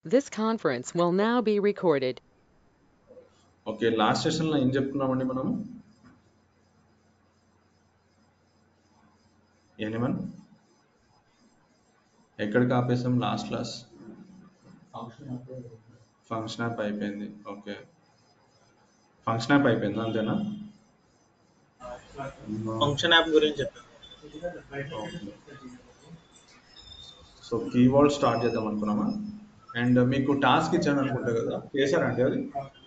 This conference will now be recorded. Okay last సెషన్లో ఏం చెప్పుకున్నామండి మనము ఎనిమన్ ఎక్కడికి ఆపేసాం లాస్ట్ క్లాస్ ఫంక్షన్ యాప్ అయిపోయింది ఓకే ఫంక్షన్ యాప్ అయిపోయింది అంతేనా ఫంక్షన్ యాప్ గురించి చెప్పాను సో కీవర్డ్ స్టార్ట్ చేద్దాం అనుకున్నామా అండ్ మీకు టాస్క్ ఇచ్చాను అనుకుంటా కదా చేశారండి అది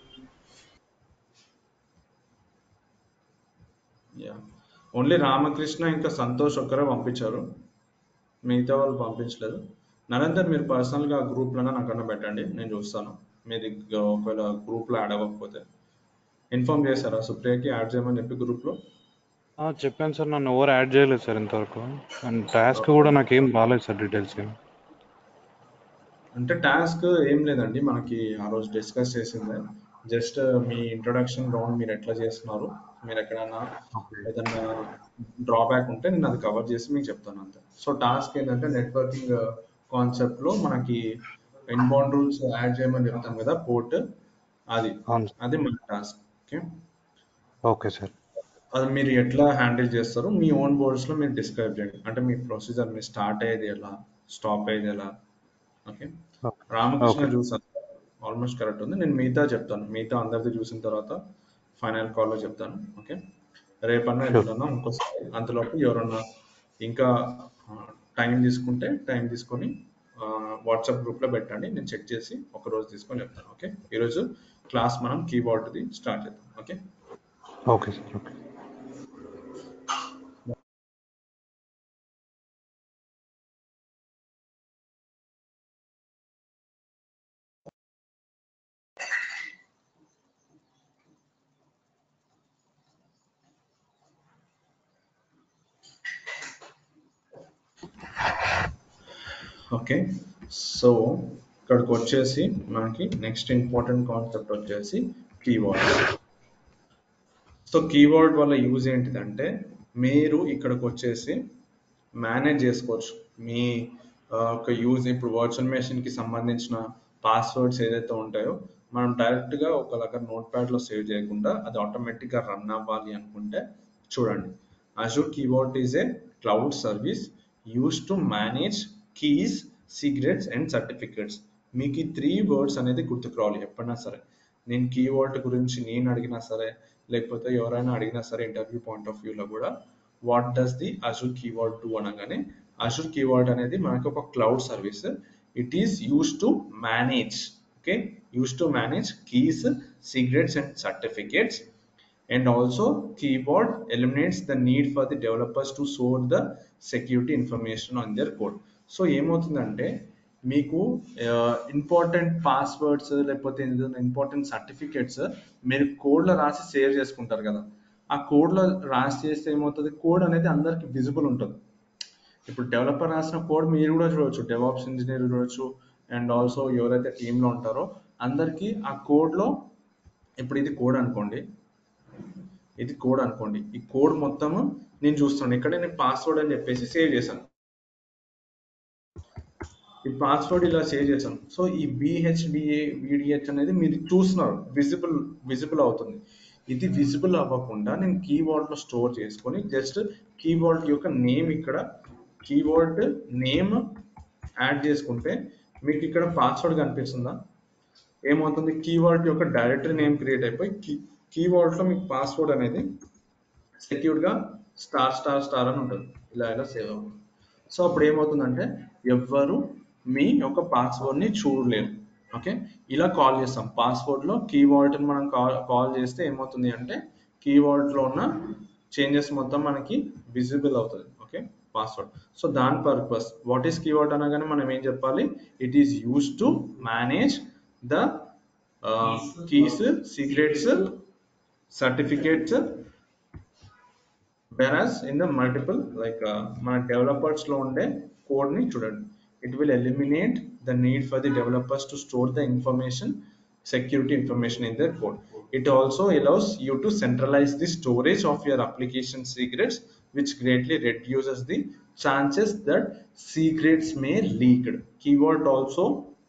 యా ఓన్లీ రామకృష్ణ ఇంకా సంతోష్ ఒక్కరే పంపించారు మిగతా వాళ్ళు పంపించలేదు నరేందర్ మీరు పర్సనల్గా గ్రూప్లోనే నాకన్నా పెట్టండి నేను చూస్తాను మీరు ఒకవేళ గ్రూప్లో యాడ్ అవ్వకపోతే ఇన్ఫార్మ్ చేశారా సుప్రియకి యాడ్ చేయమని చెప్పి గ్రూప్లో ఆ, చెప్పాను సార్ నన్ను ఎవరు యాడ్ చేయలేదు సార్ ఇంతవరకు అండ్ టాస్క్ కూడా నాకేం రాలేదు సార్ డీటెయిల్స్ ఏం అంటే టాస్క్ ఏం లేదండి మనకి ఆ రోజు డిస్కస్ చేసిందే జస్ట్ మీ ఇంట్రొడక్షన్ రౌండ్ మీరు ఎట్లా చేస్తున్నారు మీరు ఎక్కడైనా ఏదన్నా డ్రాబ్యాక్ ఉంటే నేను అది కవర్ చేసి మీకు చెప్తాను అంతే సో టాస్క్ ఏంటంటే నెట్వర్కింగ్ కాన్సెప్ట్ లో మనకి ఇన్బౌండ్ రూల్స్ యాడ్ చేయమని చెప్తాం కదా పోర్ట్ అది అవును అది మన టాస్క్ ఓకే ఓకే సార్ అది మీరు ఎట్లా హ్యాండిల్ చేస్తారు మీ ఓన్ బోర్డ్స్ లో మీరు డిస్క్రైబ్ చేయండి అంటే మీ ప్రొసీజర్ మీరు స్టార్ట్ అయ్యేది ఎలా స్టాప్ అయ్యేది ఎలా ఓకే రామకృష్ణ Okay. చూసాను ఆల్మోస్ట్ కరెక్ట్ ఉంది నేను మిగతా చెప్తాను మిగతా అందరిది చూసిన తర్వాత ఫైనల్ కాల్లో చెప్తాను ఓకే రేపన్నా Sure. ఎప్పుడన్నా ఇంకోసారి అంతలోపు ఎవరన్నా ఇంకా టైం తీసుకుంటే టైం తీసుకొని వాట్సాప్ గ్రూప్లో పెట్టండి నేను చెక్ చేసి ఒక రోజు తీసుకొని చెప్తాను ఓకే ఈరోజు క్లాస్ మనం కీబోర్డ్ది స్టార్ట్ చేద్దాం okay okay sir okay okay so ఇక్కడికి వచ్చేసి మనకి నెక్స్ట్ ఇంపార్టెంట్ కాన్సెప్ట్ వచ్చేసి కీవర్డ్ సో కీవర్డ్ వల్ల యూజ్ ఏంటిదంటే మీరు ఇక్కడికి వచ్చేసి మేనేజ్ చేసుకోవచ్చు మీ ఆ, ఒక యూజ్ ఇప్పుడు వర్చువల్ మెషిన్కి సంబంధించిన పాస్వర్డ్స్ ఏదైతే ఉంటాయో మనం డైరెక్ట్గా ఒక దగ్గర నోట్ ప్యాడ్లో సేవ్ చేయకుండా అది ఆటోమేటిక్గా రన్ అవ్వాలి అనుకుంటే చూడండి Azure keyboard is a cloud service use to manage keys secrets and certificates మీకు ఈ త్రీ వర్డ్స్ అనేది గుర్తుకు రావాలి ఎప్పుడైనా సరే నేను కీవర్డ్ గురించి నేను అడిగినా సరే లేకపోతే ఎవరైనా అడిగినా సరే ఇంటర్వ్యూ పాయింట్ ఆఫ్ వ్యూలో కూడా what does the Azure keyword do అనగానే అజూర్ కీవర్డ్ అనేది మనకి ఒక cloud service it is use to manage okay use to manage keys secrets and certificates and also keyboard eliminates the need for the developers to store the security information on their code so ఏమవుతుందంటే మీకు important passwords లేకపోతే important certificates మీరు కోడ్లో రాసి save చేసుకుంటారు కదా ఆ కోడ్లో రాసి చేస్తే ఏమవుతుంది కోడ్ అనేది అందరికి విజిబుల్ ఉంటుంది ఇప్పుడు డెవలపర్ రాసిన కోడ్ మీరు కూడా చూడొచ్చు డెవాప్స్ ఇంజనీర్ చూడొచ్చు అండ్ ఆల్సో ఎవరైతే టీంలో ఉంటారో అందరికీ ఆ కోడ్లో ఇప్పుడు ఇది కోడ్ అనుకోండి ఇది కోడ్ అనుకోండి ఈ కోడ్ మొత్తము నేను చూస్తున్నాను ఇక్కడ నేను పాస్వర్డ్ అని చెప్పేసి సేవ్ చేశాను ఈ పాస్వర్డ్ ఇలా సేవ్ చేశాను సో ఈ బిహెచ్డిఏ విడిహెచ్ అనేది మీరు చూస్తున్నారు విజిబుల్ విజిబుల్ అవుతుంది ఇది విజిబుల్ అవ్వకుండా నేను కీబోర్డ్ లో స్టోర్ చేసుకొని జస్ట్ కీబోర్డ్ యొక్క నేమ్ ఇక్కడ కీబోర్డ్ నేమ్ యాడ్ చేసుకుంటే మీకు ఇక్కడ పాస్వర్డ్ కనిపిస్తుందా ఏమవుతుంది కీవర్డ్ యొక్క డైరెక్టరీ నేమ్ క్రియేట్ అయిపోయి కీ కీవర్డ్ లో మీకు పాస్వర్డ్ అనేది సెక్యూర్డ్ గా స్టార్ స్టార్ స్టార్ అని ఉంటుంది ఇలా ఇలా సేవ్ అవుతుంది సో అప్పుడు ఏమవుతుందంటే ఎవ్వరు మీ యొక్క పాస్వర్డ్ ని చూడలేరు ఓకే ఇలా కాల్ చేస్తాం పాస్వర్డ్ లో కీవర్డ్ మనం కాల్ కాల్ చేస్తే ఏమవుతుంది అంటే కీవర్డ్ లో ఉన్న చేంజెస్ మొత్తం మనకి విజిబుల్ అవుతుంది ఓకే పాస్వర్డ్ సో దాని పర్పస్ వాట్ ఈస్ కీవర్డ్ అనగానే మనం ఏం చెప్పాలి it is use to manage the keys secrets certificates whereas in the multiple like uh, మన డెవలపర్స్ లో ఉండే కోడ్ ని చూడండి it will eliminate the need for the developers to store the information security information in their code it also allows you to centralize the storage of your application secrets which greatly reduces the chances that secrets may leaked keyword also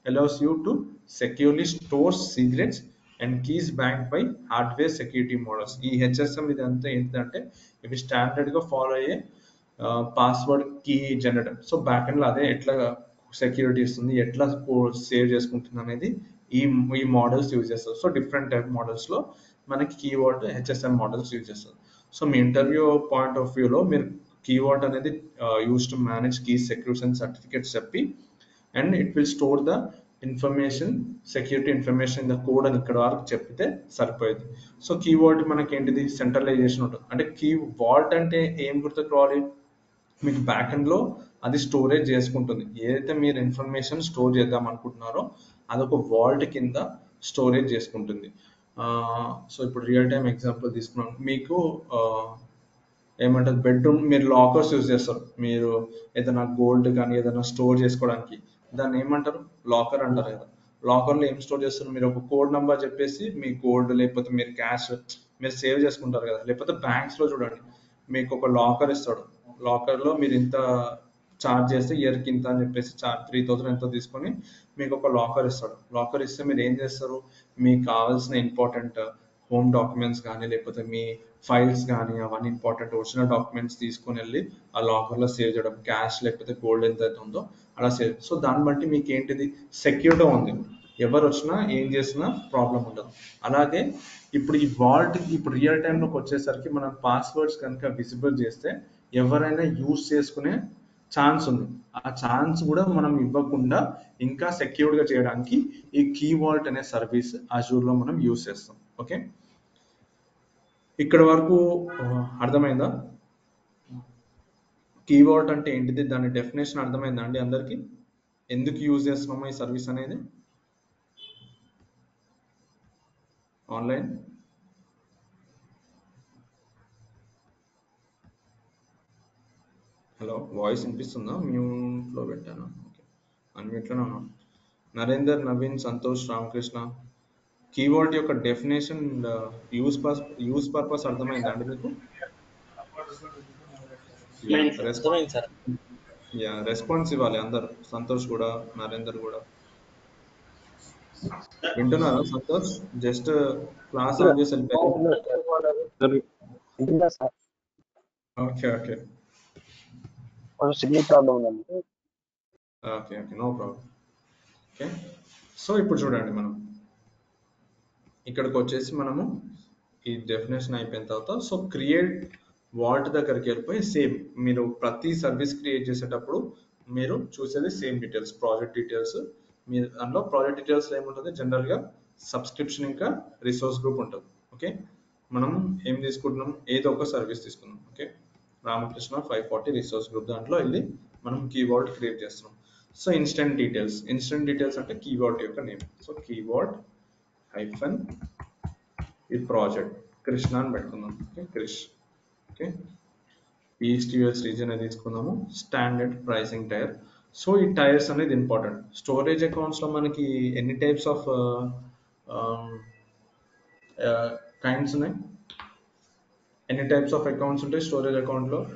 allows you to securely store secrets and keys bank by hardware security models ఈ HSM ఇదంతా ఏంటంటే ఇవి standard గా follow అయ్యే password key generator so back end లో అదే ఎట్లా security ఇస్తుంది ఎట్లా సేవ్ చేసుకుంటుంది అనేది ఈ ఈ మోడల్స్ యూజ్ చేస్తారు సో డిఫరెంట్ టైప్ మోడల్స్ లో మనకి కీవర్డ్ హెచ్ఎస్ఎం మోడల్స్ యూజ్ చేస్తారు సో మీ ఇంటర్వ్యూ పాయింట్ ఆఫ్ వ్యూలో మీరు కీవర్డ్ అనేది use to manage key security and certificates చెప్పి and it will store the information security information in the code అని ఇక్కడ వరకు చెప్తే సరిపోయేది సో కీవర్డ్ మనకి ఏంటిది సెంట్రలైజేషన్ ఉంటుంది అంటే కీ వాల్ట్ అంటే ఏం గుర్తుకు రావాలి మీకు బ్యాక్ ఎండ్ లో అది స్టోరేజ్ చేసుకుంటుంది ఏదైతే మీరు ఇన్ఫర్మేషన్ స్టోర్ చేద్దాం అనుకుంటున్నారో అదొక వాల్ట్ కింద స్టోరేజ్ చేసుకుంటుంది సో ఇప్పుడు రియల్ టైమ్ ఎగ్జాంపుల్ తీసుకున్నాం మీకు ఏమంటారు బెడ్రూమ్ మీరు లాకర్స్ యూజ్ చేస్తారు మీరు ఏదైనా గోల్డ్ కానీ ఏదైనా స్టోర్ చేసుకోవడానికి దాన్ని ఏమంటారు లాకర్ అంటారు కదా లాకర్లో ఏం స్టోర్ చేస్తారు మీరు ఒక కోడ్ నెంబర్ చెప్పేసి మీ గోల్డ్ లేకపోతే మీరు క్యాష్ మీరు సేవ్ చేసుకుంటారు కదా లేకపోతే బ్యాంక్స్ లో చూడండి మీకు ఒక లాకర్ ఇస్తాడు లాకర్ లో మీరు ఇంత చార్జ్ చేస్తే ఇయర్ కి ఇంత అని చెప్పేసి చార్జ్ త్రీ థౌసండ్ ఎంతో తీసుకొని మీకు ఒక లాకర్ ఇస్తాడు లాకర్ ఇస్తే మీరు ఏం చేస్తారు మీకు కావాల్సిన ఇంపార్టెంట్ హోమ్ డాక్యుమెంట్స్ కానీ లేకపోతే మీ ఫైల్స్ కానీ అవన్నీ ఇంపార్టెంట్ ఒరిజినల్ డాక్యుమెంట్స్ తీసుకొని వెళ్ళి ఆ లాకర్లో సేవ్ చేయడం క్యాష్ లేకపోతే గోల్డ్ ఎంత అయితే ఉందో అలా సేవ్ సో దాన్ని బట్టి మీకు ఏంటిది సెక్యూర్గా ఉంది ఎవరు వచ్చినా ఏం చేసినా ప్రాబ్లం ఉండదు అలాగే ఇప్పుడు ఈ వాల్ట్ ఇప్పుడు రియల్ టైంలోకి వచ్చేసరికి మనం పాస్వర్డ్స్ కనుక విజిబుల్ చేస్తే ఎవరైనా యూజ్ చేసుకునే ఛాన్స్ ఉంది ఆ ఛాన్స్ కూడా మనం ఇవ్వకుండా ఇంకా సెక్యూర్డ్ గా చేయడానికి ఈ కీ వాల్ట్ అనే సర్వీస్ లో మనం యూజ్ చేస్తాం ఓకే ఇక్కడ వరకు ఆ, అర్థమైందా కీ వాల్ట్ అంటే ఏంటిది దాని డెఫినేషన్ అర్థమైందా అండి అందరికి ఎందుకు యూజ్ చేస్తున్నామో ఈ సర్వీస్ అనేది ఆన్లైన్ హలో వాయిస్ వినిపిస్తుందా మ్యూట్లో పెట్టాను ఓకే అన్మ్యూట్లోనే ఉన్నాను నరేందర్ నవీన్ సంతోష్ రామకృష్ణ కీవర్డ్ యొక్క definition use purse use purpose అర్థమైందా అండి మీకు అర్థమైంది సార్ యా రెస్పాన్స్ ఇవ్వాలి అందరు సంతోష్ కూడా నరేందర్ కూడా వింటున్నారా సంతోష్ జస్ట్ క్లాస్ ఆన్ చేసి వెళ్ళిపోయారు ఇంటిదా సార్ ఓకే ఓకే కొంచెం సిగ్నల్ ప్రాబ్లం ఉందండి okay okay no problem okay so ఇప్పుడు చూడండి మనం ఇక్కడికి వచ్చేసి మనము ఈ డెఫినేషన్ అయిపోయిన తర్వాత సో క్రియేట్ వాల్ట్ దగ్గరికి వెళ్ళిపోయి సేమ్ మీరు ప్రతి సర్వీస్ క్రియేట్ చేసేటప్పుడు మీరు చూసేది సేమ్ డీటెయిల్స్ ప్రాజెక్ట్ డీటెయిల్స్ మీ దాంట్లో ప్రాజెక్ట్ డీటెయిల్స్ ఏముంటుంది జనరల్గా సబ్స్క్రిప్షన్ ఇంకా రిసోర్స్ గ్రూప్ ఉంటుంది ఓకే మనం ఏం తీసుకుంటున్నాం ఏదో ఒక సర్వీస్ తీసుకుందాం okay Ramakrishna five forty resource group దాంట్లో వెళ్ళి మనం కీవర్డ్ క్రియేట్ చేస్తున్నాం so instant details instant details అంటే కీవర్డ్ యొక్క నేమ్ సో కీవర్డ్ హైఫన్ ఈ ప్రాజెక్ట్ కృష్ణ అని పెట్టుకుందాం okay Krish okay east US region అనేది తీసుకుందాము స్టాండర్డ్ ప్రైసింగ్ టైర్ సో ఈ టైర్స్ అనేది ఇంపార్టెంట్ స్టోరేజ్ అకౌంట్స్ లో మనకి ఎన్ని టైప్స్ ఆఫ్ కైండ్స్ ఉన్నాయి ఎన్ని టైప్స్ ఆఫ్ అకౌంట్స్ ఉంటాయి స్టోరేజ్ అకౌంట్ లో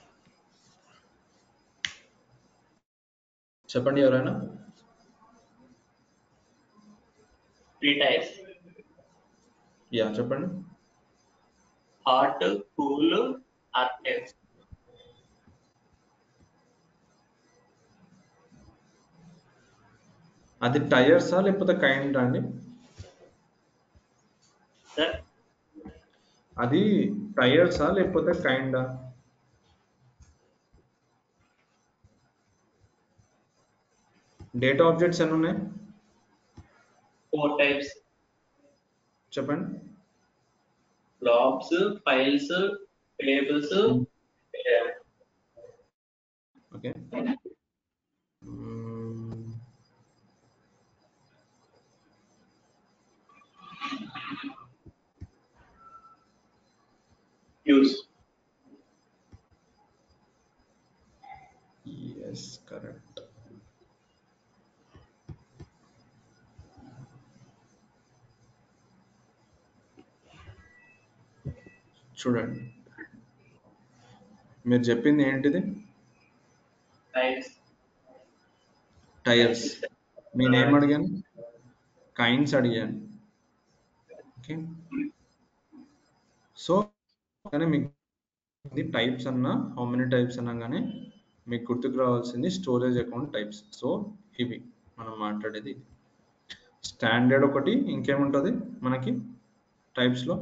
చెప్పండి ఎవరైనా త్రీ టైర్స్ యా చెప్పండి హాట్ కూల్ ఆర్కేవ్ అది టైర్సా లేకపోతే కైండ్ అండి సార్ అది టైర్సా లేకపోతే కైండా డేటా ఆబ్జెక్ట్స్ ఎన్ని ఉన్నాయి ఫోర్ టైప్స్ చెప్పండి blobs files tables okay hmm. Use yes correct చూడండి మీరు చెప్పింది ఏంటిది టైర్స్ టైర్స్ మీ నేమ్ అడిగాను కైండ్స్ అడిగాను ఓకే సో కానీ మీకు టైప్స్ అన్నా హౌ మెనీ టైప్స్ అన్నా కానీ మీకు గుర్తుకు రావాల్సింది స్టోరేజ్ అకౌంట్ టైప్స్ సో ఇవి మనం మాట్లాడేది ఇది స్టాండర్డ్ ఒకటి ఇంకేముంటుంది మనకి టైప్స్లో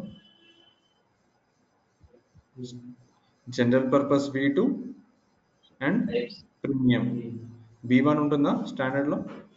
general purpose v two and Types. Premium B one ఉంటుందా స్టాండర్డ్లో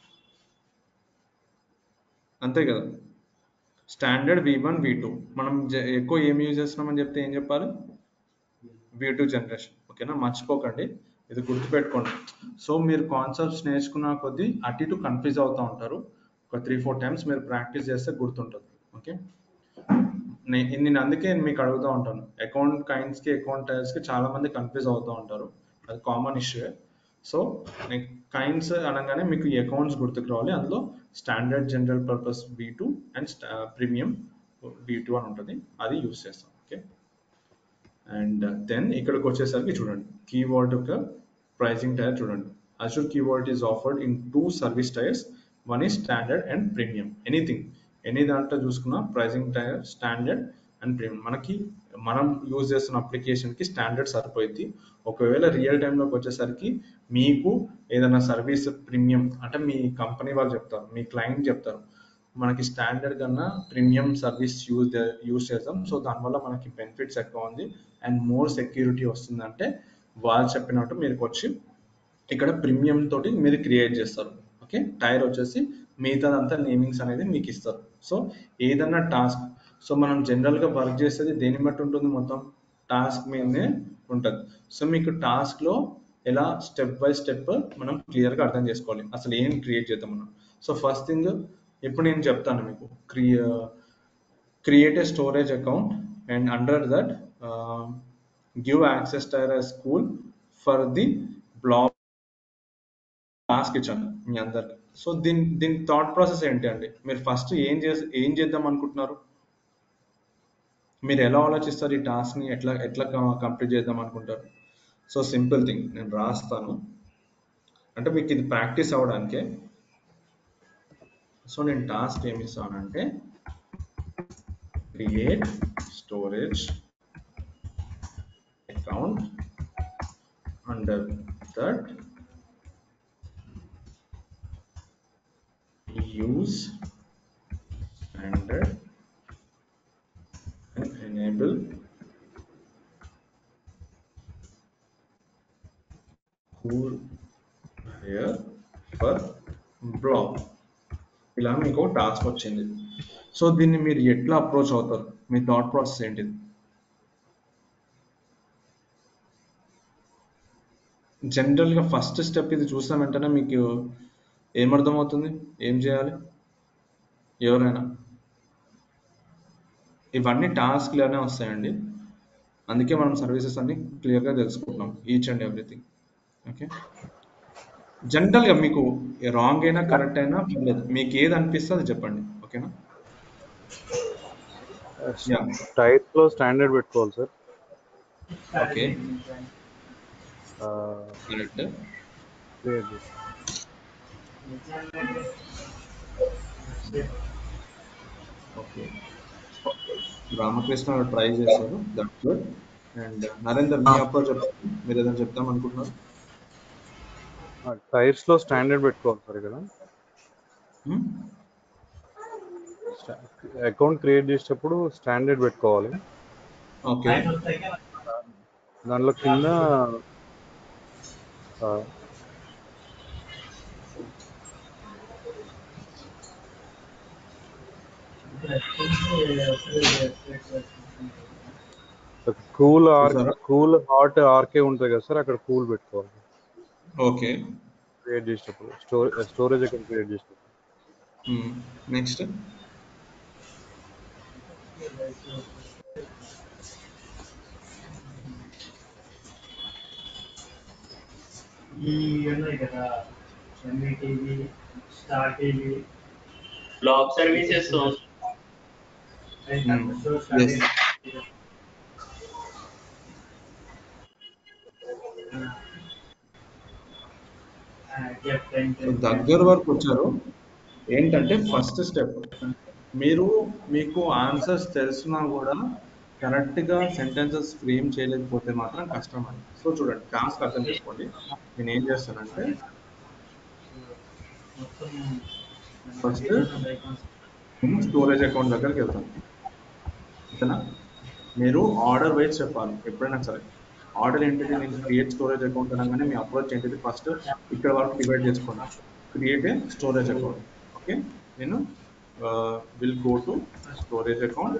అంతే కదా standard v one v two మనం జ- ఎక్కువ ఏం యూజ్ చేస్తున్నామని చెప్తే ఏం చెప్పాలి వి టూ జనరేషన్ ఓకేనా మర్చిపోకండి ఇది గుర్తుపెట్టుకోండి సో మీరు కాన్సెప్ట్స్ నేర్చుకున్న కొద్దీ అటు ఇటు కన్ఫ్యూజ్ అవుతూ ఉంటారు ఒక త్రీ ఫోర్ టైమ్స్ మీరు ప్రాక్టీస్ చేస్తే గుర్తుంటుంది ఓకే నే- నేను అందుకే మీకు అడుగుతూ ఉంటాను అకౌంట్ కైండ్స్కి అకౌంట్ టైర్స్కి చాలా మంది కన్ఫ్యూజ్ అవుతూ ఉంటారు అది కామన్ ఇష్యూ సో కైండ్స్ అనగానే మీకు ఈ అకౌంట్స్ గుర్తుకు రావాలి అందులో standard general purpose B two and premium B two అని ఉంటుంది అది యూస్ చేస్తాం ఓకే అండ్ దెన్ ఇక్కడికి వచ్చేసరికి చూడండి కీవర్డ్ యొక్క ప్రైసింగ్ టైర్ చూడండి Azure keyword is offered in two service tiers one is standard and premium anything any దాంట్లో చూసుకున్నా pricing tier standard and premium మనకి మనం యూజ్ చేస్తున్న అప్లికేషన్కి స్టాండర్డ్ సరిపోయింది ఒకవేళ రియల్ టైంలోకి వచ్చేసరికి మీకు ఏదైనా సర్వీస్ ప్రీమియం అంటే మీ కంపెనీ వాళ్ళు చెప్తారు మీ క్లయింట్ చెప్తారు మనకి స్టాండర్డ్ కన్నా ప్రీమియం సర్వీస్ యూజ్ యూజ్ చేస్తాం సో దానివల్ల మనకి బెనిఫిట్స్ ఎక్కువ ఉంది అండ్ మోర్ సెక్యూరిటీ వస్తుందంటే వాళ్ళు చెప్పినట్టు మీరు వచ్చి ఇక్కడ ప్రీమియం తోటి మీరు క్రియేట్ చేస్తారు ఓకే టైర్ వచ్చేసి మిగతాదంతా నేమింగ్స్ అనేది మీకు ఇస్తారు సో ఏదన్నా టాస్క్ సో మనం జనరల్గా వర్క్ చేసేది దేని బట్టి ఉంటుంది మొత్తం టాస్క్ మీదనే ఉంటుంది సో మీకు టాస్క్లో ఎలా స్టెప్ బై స్టెప్ మనం క్లియర్గా అర్థం చేసుకోవాలి అసలు ఏం క్రియేట్ చేద్దాం మనం సో ఫస్ట్ థింగ్ ఇప్పుడు నేను చెప్తాను మీకు క్రియ create a storage account and under that give access tier as school for the blog task ఇచ్చాను మీ అందరికి సో దీని దీని థాట్ ప్రాసెస్ ఏంటి అండి మీరు ఫస్ట్ ఏం చేసి ఏం చేద్దాం అనుకుంటున్నారు మీరు ఎలా ఆలోచిస్తారు ఈ టాస్క్ని ఎట్లా ఎట్లా కంప్లీట్ చేద్దాం అనుకుంటారు సో సింపుల్ థింగ్ నేను రాస్తాను అంటే మీకు ఇది ప్రాక్టీస్ అవ్వడానికే సో నేను టాస్క్ ఏమి ఇస్తానంటే create storage account under that use standard and enable cool here for block ఇలా మీకు టాస్క్ వచ్చింది సో దీన్ని మీరు ఎట్లా అప్రోచ్ అవుతారు మీ థాట్ ప్రాసెస్ ఏంటిది జనరల్గా ఫస్ట్ స్టెప్ ఇది చూసిన వెంటనే మీకు ఏమర్థమవుతుంది ఏం చేయాలి ఎవరైనా ఇవన్నీ టాస్క్లోనే వస్తాయండి అందుకే మనం సర్వీసెస్ అన్ని క్లియర్గా తెలుసుకుంటున్నాం ఈచ్ అండ్ ఎవ్రీథింగ్ ఓకే జనరల్గా మీకు రాంగ్ అయినా కరెక్ట్ అయినా పర్లేదు మీకు ఏది అనిపిస్తే అది చెప్పండి ఓకేనా యా టైర్స్ లో స్టాండర్డ్ పెట్టుకోవాలి సార్ ఓకే కరెక్ట్ క్రియేట్ చేసి ఓకే రామకృష్ణ ట్రై చేశారు దట్ గుడ్ అండ్ నరేందర్ మీ అప్రోచ్ చెప్పండి మీరు ఏదైనా చెప్తాం అనుకుంటున్నారు టైర్స్ లో స్టాండర్డ్ పెట్టుకోవాలి సార్ ఇక్కడ అకౌంట్ క్రియేట్ చేసేటప్పుడు స్టాండర్డ్ పెట్టుకోవాలి ఓకే దానిలో కింద ఆ, కూల్ ఆర్ చూసారా? కూల్ హాట్ ఆర్కే ఉంటుంది కదా సార్ అక్కడ కూల్ పెట్టుకోవాలి ఓకే క్రియేట్ చేసేటప్పుడు స్టోర్ స్టోరేజ్ అకౌంట్ క్రియేట్ చేసేటప్పుడు నెక్స్ట్ ఈ ఉన్నాయి కదా M B T V star TV blog services Hmm. Yes. F ten so దగ్గర వరకు వచ్చారు ఏంటంటే ఫస్ట్ స్టెప్ మీరు మీకు ఆన్సర్స్ తెలిసినా కూడా కరెక్ట్ గా సెంటెన్సెస్ ఫ్రేమ్ చేయలేకపోతే మాత్రం కష్టం అది సో చూడండి టాస్క్ అర్థం చేసుకోండి నేను ఏం చేస్తానంటే మొత్తం ఫస్ట్ నేను స్టోరేజ్ అకౌంట్ దగ్గరికి వెళ్తాను ఓకేనా మీరు ఆర్డర్ వైజ్ చెప్పాలి ఎప్పుడైనా సరే ఆర్డర్ ఏంటిది నేను క్రియేట్ స్టోరేజ్ అకౌంట్ అనగానే మీ అప్రోచ్ ఏంటిది ఫస్ట్ ఇక్కడ వరకు డివైడ్ చేసుకోండి create a storage account okay నేను will go to storage account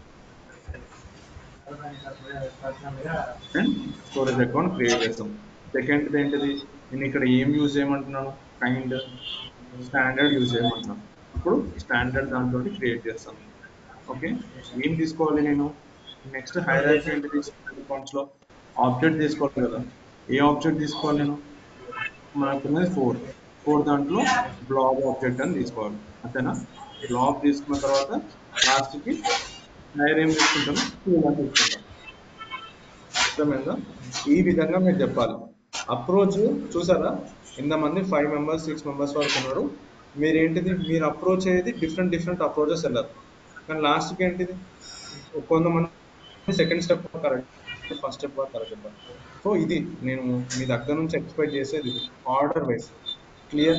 personal గా అండ్ స్టోరేజ్ అకౌంట్ క్రియేట్ చేస్తాం సెకండ్ ఏంటిది నేను ఇక్కడ ఏం యూజ్ చేయమంటున్నాను కైండ్ స్టాండర్డ్ యూజ్ చేయమంటున్నాను ఇప్పుడు స్టాండర్డ్ దాంట్లో క్రియేట్ చేస్తాను ఓకే ఏం తీసుకోవాలి నేను నెక్స్ట్ హైలైట్ ఏంటిది అకౌంట్స్ లో ఆబ్జెక్ట్ తీసుకోవాలి కదా ఏ ఆబ్జెక్ట్ తీసుకోవాలి నేను మనకున్నది ఫోర్ ఫోర్ దాంట్లో బ్లాబ్ ఆబ్జెక్ట్ అని తీసుకోవాలి అంతేనా బ్లాబ్ తీసుకున్న తర్వాత లాస్ట్కి హైర్ ఏం తీసుకుంటాను టూ అని తీసుకుంటాను అర్థమైందా ఈ విధంగా మీరు చెప్పాలి అప్రోచ్ చూసారా ఇంతమంది ఫైవ్ మెంబర్స్ సిక్స్ మెంబర్స్ వరకు ఉన్నారు మీరు ఏంటిది మీరు అప్రోచ్ అయ్యేది డిఫరెంట్ డిఫరెంట్ అప్రోచెస్ వెళ్ళారు కానీ లాస్ట్కి ఏంటిది కొంతమంది second step correct first step correct చెప్పాలి సో ఇది నేను మీ దగ్గర నుంచి ఎక్స్పెక్ట్ చేసేది ఇది ఆర్డర్ వైజ్ క్లియర్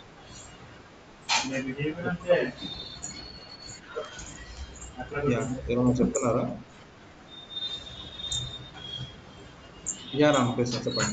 నేను బిహేవియర్ అంటే అట్లా కూడా ఉంది. ఏమైనా చెప్తున్నారా యా రామకృష్ణ చెప్పండి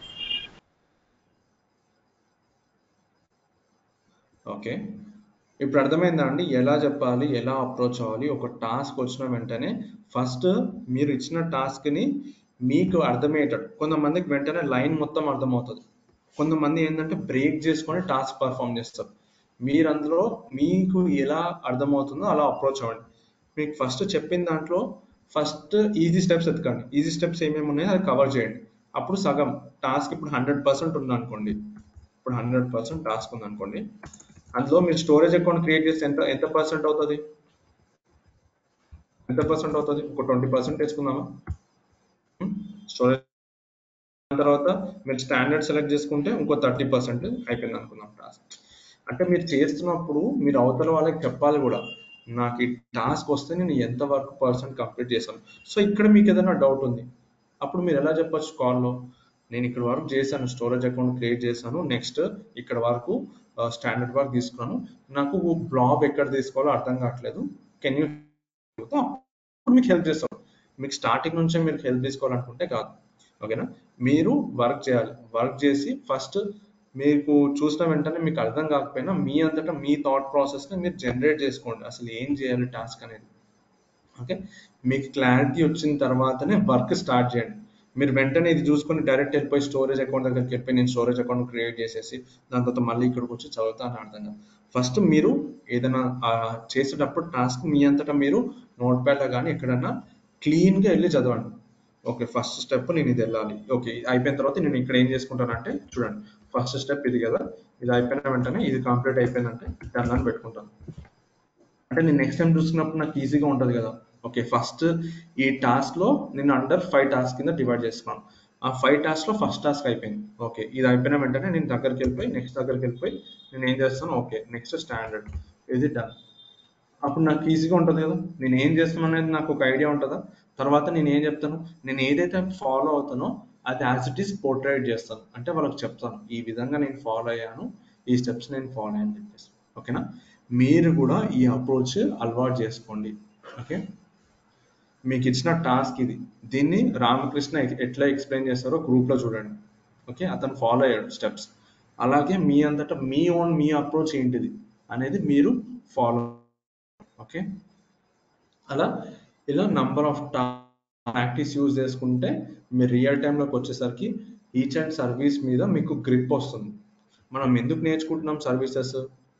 ఓకే ఇప్పుడు అర్థమైందా అండి ఎలా చెప్పాలి ఎలా అప్రోచ్ అవ్వాలి ఒక టాస్క్ వచ్చిన వెంటనే ఫస్ట్ మీరు ఇచ్చిన టాస్క్ని మీకు అర్థమయ్యేటట్టు కొంతమందికి వెంటనే లైన్ మొత్తం అర్థమవుతుంది కొంతమంది ఏంటంటే బ్రేక్ చేసుకొని టాస్క్ పర్ఫామ్ చేస్తారు మీరు అందులో మీకు ఎలా అర్థమవుతుందో అలా అప్రోచ్ అవ్వండి మీకు ఫస్ట్ చెప్పిన దాంట్లో ఫస్ట్ ఈజీ స్టెప్స్ ఎత్తుకండి ఈజీ స్టెప్స్ ఏమేమి ఉన్నాయో అది కవర్ చేయండి అప్పుడు సగం టాస్క్ ఇప్పుడు హండ్రెడ్ పర్సెంట్ ఉంది అనుకోండి ఇప్పుడు హండ్రెడ్ పర్సెంట్ టాస్క్ ఉంది అనుకోండి అందులో మీరు స్టోరేజ్ అకౌంట్ క్రియేట్ చేస్తే ఎంత ఎంత పర్సెంట్ అవుతుంది ఎంత పర్సెంట్ అవుతుంది ఒక ట్వంటీ పర్సెంట్ వేసుకుందామా స్టోరేజ్ తర్వాత మీరు స్టాండర్డ్ సెలెక్ట్ చేసుకుంటే ఇంకో థర్టీ పర్సెంట్ అయిపోయింది అనుకుందాం టాస్క్ అంటే మీరు చేస్తున్నప్పుడు మీరు అవతల వాళ్ళకి చెప్పాలి కూడా నాకు ఈ టాస్క్ వస్తే నేను ఎంత వరకు పర్సెంట్ కంప్లీట్ చేశాను సో ఇక్కడ మీకు ఏదైనా డౌట్ ఉంది అప్పుడు మీరు ఎలా చెప్పొచ్చు కాల్లో నేను ఇక్కడ వరకు చేశాను స్టోరేజ్ అకౌంట్ క్రియేట్ చేశాను నెక్స్ట్ ఇక్కడ వరకు స్టాండర్డ్ వరకు తీసుకున్నాను నాకు బ్లాబ్ ఎక్కడ తీసుకోవాలో అర్థం కావట్లేదు కెన్ యూ అప్పుడు మీకు హెల్ప్ చేస్తాం మీకు స్టార్టింగ్ నుంచే మీరు హెల్ప్ తీసుకోవాలనుకుంటే కాదు ఓకేనా మీరు వర్క్ చేయాలి వర్క్ చేసి ఫస్ట్ మీకు చూసిన వెంటనే మీకు అర్థం కాకపోయినా మీ అంతటా మీ థాట్ ప్రాసెస్ని మీరు జనరేట్ చేసుకోండి అసలు ఏం చేయాలి టాస్క్ అనేది ఓకే మీకు క్లారిటీ వచ్చిన తర్వాతనే వర్క్ స్టార్ట్ చేయండి మీరు వెంటనే ఇది చూసుకొని డైరెక్ట్ వెళ్ళిపోయి స్టోరేజ్ అకౌంట్ దగ్గరికి వెళ్ళిపోయి నేను స్టోరేజ్ అకౌంట్ క్రియేట్ చేసేసి దాని తర్వాత మళ్ళీ ఇక్కడికి వచ్చి చదువుతాను అర్థం కాదు ఫస్ట్ మీరు ఏదైనా ఆ, చేసేటప్పుడు టాస్క్ మీ అంతటా మీరు నోట్ ప్యాడ్లో కానీ ఎక్కడన్నా క్లీన్గా వెళ్ళి చదవండి ఓకే ఫస్ట్ స్టెప్ నేను ఇది వెళ్ళాలి ఓకే అయిపోయిన తర్వాత నేను ఇక్కడ ఏం చేసుకుంటానంటే చూడండి ఫస్ట్ స్టెప్ ఇది కదా ఇది అయిపోయిన వెంటనే ఇది కంప్లీట్ అయిపోయిందంటే డన్ అని పెట్టుకుంటాను అంటే నేను నెక్స్ట్ టైం చూసుకున్నప్పుడు నాకు ఈజీగా ఉంటుంది కదా ఓకే ఫస్ట్ ఈ టాస్క్ లో నేను అండర్ ఫైవ్ టాస్క్ కింద డివైడ్ చేసుకున్నాను ఆ ఫైవ్ టాస్క్ లో ఫస్ట్ టాస్క్ అయిపోయింది ఓకే ఇది అయిపోయిన వెంటనే నేను దగ్గరికి వెళ్ళిపోయి నెక్స్ట్ దగ్గరికి వెళ్ళిపోయి నేను ఏం చేస్తాను ఓకే నెక్స్ట్ స్టాండర్డ్ ఇది డన్ అప్పుడు నాకు ఈజీగా ఉంటుంది కదా నేను ఏం చేస్తాను అనేది నాకు ఒక ఐడియా ఉంటుందా తర్వాత నేను ఏం చెప్తాను నేను ఏదైతే ఫాలో అవుతానో అది యాజ్ ఇట్ ఈస్ పోర్ట్రేట్ చేస్తాను అంటే వాళ్ళకి చెప్తాను ఈ విధంగా నేను ఫాలో అయ్యాను ఈ స్టెప్స్ నేను ఫాలో అయ్యాను చెప్పేసి ఓకేనా మీరు కూడా ఈ అప్రోచ్ అలవాటు చేసుకోండి ఓకే మీకు ఇచ్చిన టాస్క్ ఇది దీన్ని రామకృష్ణ ఎ- ఎట్లా ఎక్స్ప్లెయిన్ చేస్తారో group లో చూడండి ఓకే అతను ఫాలో అయ్యాడు స్టెప్స్ అలాగే మీ అంతటా మీ ఓన్ మీ అప్రోచ్ ఏంటిది అనేది మీరు ఫాలో ఓకే అలా ఇలా నంబర్ ఆఫ్ ప్రాక్టీస్ యూజ్ చేసుకుంటే మీరు రియల్ టైంలోకి వచ్చేసరికి ఈచ్ అండ్ సర్వీస్ మీద మీకు గ్రిప్ వస్తుంది మనం ఎందుకు నేర్చుకుంటున్నాం సర్వీసెస్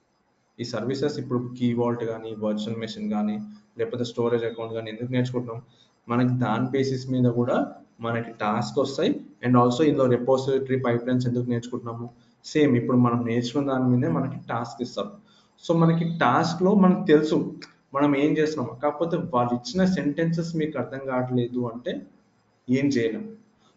ఈ సర్వీసెస్ ఇప్పుడు కీ వాల్ట్ కానీ వర్చువల్ మెషిన్ కానీ లేకపోతే స్టోరేజ్ అకౌంట్ కానీ ఎందుకు నేర్చుకుంటున్నాం మనకి దాని బేసిస్ మీద కూడా మనకి టాస్క్ వస్తాయి అండ్ ఆల్సో ఇందులో రెపోజిటరీ పైప్ లైన్స్ ఎందుకు నేర్చుకుంటున్నాము సేమ్ ఇప్పుడు మనం నేర్చుకున్న దాని మీదే మనకి టాస్క్ ఇస్తారు సో మనకి టాస్క్ లో మనకు తెలుసు మనం ఏం చేస్తున్నాం కాకపోతే వాళ్ళు ఇచ్చిన సెంటెన్సెస్ మీకు అర్థం కావట్లేదు అంటే ఏం చేయలేం